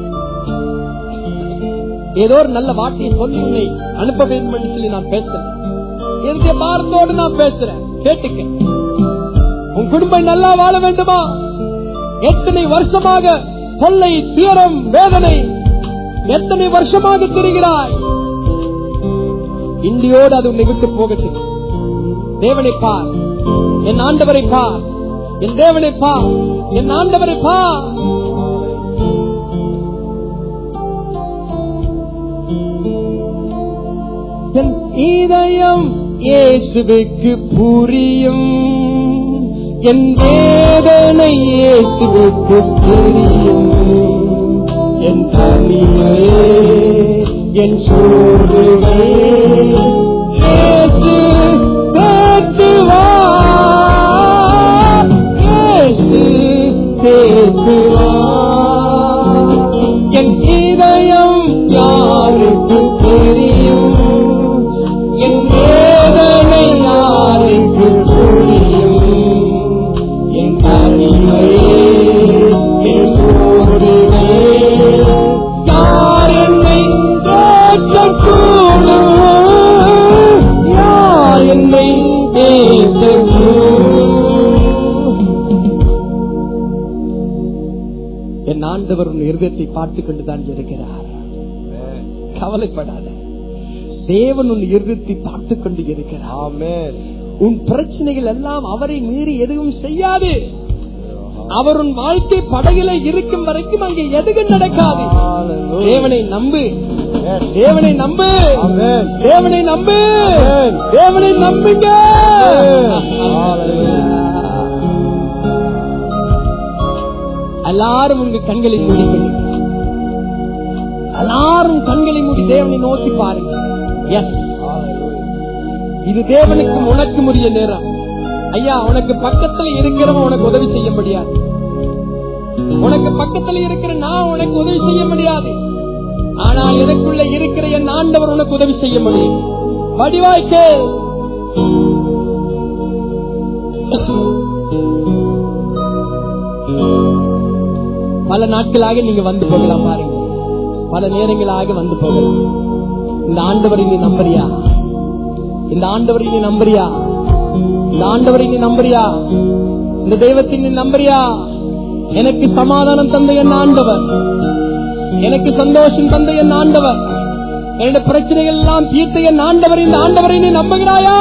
ஏதோ ஒரு நல்ல வார்த்தையை சொல்லி உன்னை அனுப்ப வேண்டும் என்று சொல்லி நான் பேசுறேன் என்னுடைய பாரத்தோடு நான் பேசுறேன் கேட்டுக்க உன் குடும்பம் நல்லா வாழ வேண்டுமா எத்தனை வருஷமாக தொல்லை துயரம் வேதனை எத்தனை வருஷமாக திரிகிறாய் இந்தியோடு அது உன்னை விட்டு போகட்டும் தேவனை பார் என் ஆண்டவரை பார் என் தேவனை பார் என் ஆண்டவரை பார் என் இதயம் இயேசுவுக்கு புரியும் என் வேதனை இயேசுவுக்கு புரியும் என் தனியே என் சோர்வுகள் இயேசு தேற்றுவார் இயேசு தேற்றுவார் என் இதயம் யாருக்கு தெரியும் என் வேதனை யாருக்கு புரியும் என் தனிமை என் சோர்வுகள் யார் என்னை தேற்றக்கூடும் யார் என்னை தேற்றக்கூடும் என் ஆண்டவர் உன் இருதயத்தை பார்த்துக் கொண்டுதான் இருக்கிறார் கவலைப்படாத தேவன் உன் இருதயத்தை பார்த்துக் கொண்டு இருக்கிறார் ஆமென் உன் பிரச்சனைகள் எல்லாம் அவரை மீறி எதுவும் செய்யாது அவர் உன் வாழ்க்கை படகில இருக்கும் வரைக்கும் அங்கே எதுவும் நடக்காது Hallelujah. தேவனை நம்பு Yes. தேவனை நம்பு Amen. தேவனை நம்பு Amen. தேவனை நம்புங்க Hallelujah. எல்லாரும் உங்க கண்களை மூடிக்கொள்ளுங்க எல்லாரும் கண்களை மூடி தேவனை நோக்கி பாருங்க எஸ் இது தேவனுக்கும் உனக்கும் உரிய நேரம் ஐயா உனக்கு பக்கத்துல இருக்கிறவன் உனக்கு உதவி செய்ய முடியாது உனக்கு பக்கத்துல இருக்கிற நான் உனக்கு உதவி செய்ய முடியாது ஆனால் எனக்குள்ள இருக்கிற என் ஆண்டவர் உனக்கு உதவி செய்ய முடியும் வடிவாய்க்கே பல நாட்களாக நீங்க வந்து போகலாம் பாருங்க பல நேரங்களாக வந்து போகலாம் இந்த ஆண்டவரை நீ நம்புறியா இந்த ஆண்டவரை நீ நம்புறியா இந்த ஆண்டவரை நீ நம்புறியா இந்த தெய்வத்தை நீ நம்புறியா எனக்கு சமாதானம் தந்த என் ஆண்டவர் எனக்கு சந்தோஷம் தந்த என் ஆண்டவர் என்னுடைய பிரச்சனைகள் எல்லாம் தீர்த்த என் ஆண்டவர் இந்த ஆண்டவரை நீ நம்புகிறாயா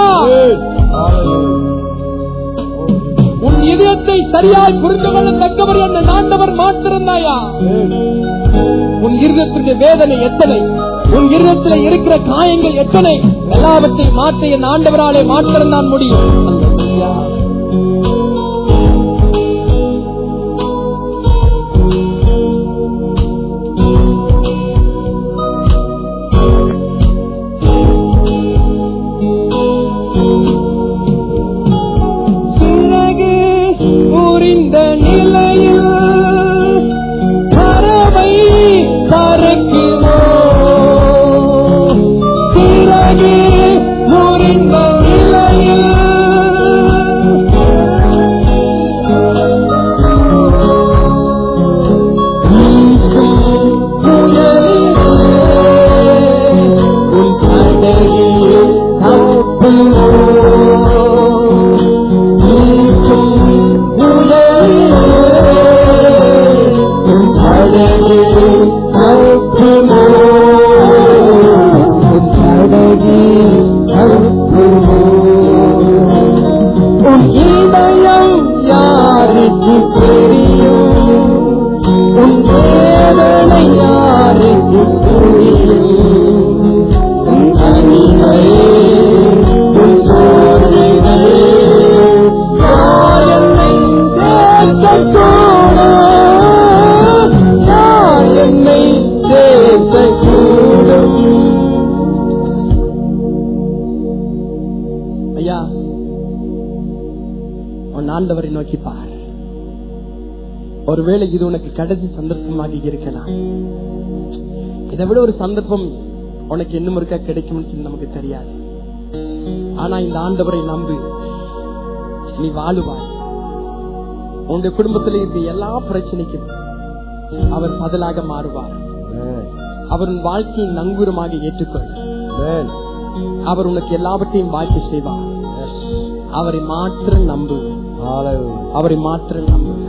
உன் இதயத்தை சரியாய் புரிந்து கொள்ளத்தக்கவர் என்ற ஆண்டவர் மாத்திருந்தாயா உன் இருதயத்தினுடைய வேதனை எத்தனை உன் இருதயத்தில் இருக்கிற காயங்கள் எத்தனை எல்லாவற்றையும் மாற்ற என் ஆண்டவராலே மாற்றிருந்தான் முடியும் அல்லேலூயா. சிறகு முறிந்த நிலையில் பறவை பறக்குமோ சிறகு முறிந்த நிலையில் உன் கடலில் தப்புமோ யாருக்கு தெரியும் உன் வேதனை யாருக்கு புரியும் உன் தனிமையே உன் சோதனைகளே யார் என்னை தேற்றக்கூடும் யார் என்னை தேற்றக்கூடும் ஐயா உன் ஆண்டவரை நோக்கி பார் ஒருவேளை இது உனக்கு கடைசி சந்தர்ப்பமாக இருக்கலாம் இதை விட ஒரு சந்தர்ப்பம் உனக்கு இன்னும் இருக்கா கிடைக்கும்னு சொல்லி நமக்கு தெரியாது ஆனா இந்த ஆண்டவரை நம்பு நீ வாழுவாய் உன்னுடைய குடும்பத்தில் இருந்த எல்லா பிரச்சனைக்கும் அவர் பதிலாக மாறுவார் Amen. அவர் உன் வாழ்க்கையின் நங்கூரமாக ஏற்றுக்கொள் Amen. அவர் உனக்கு எல்லாவற்றையும் வாழ்க்கை செய்வார் Yes. அவரை மாத்திரம் நம்பு Hallelujah. அவரை மாத்திரம் நம்பு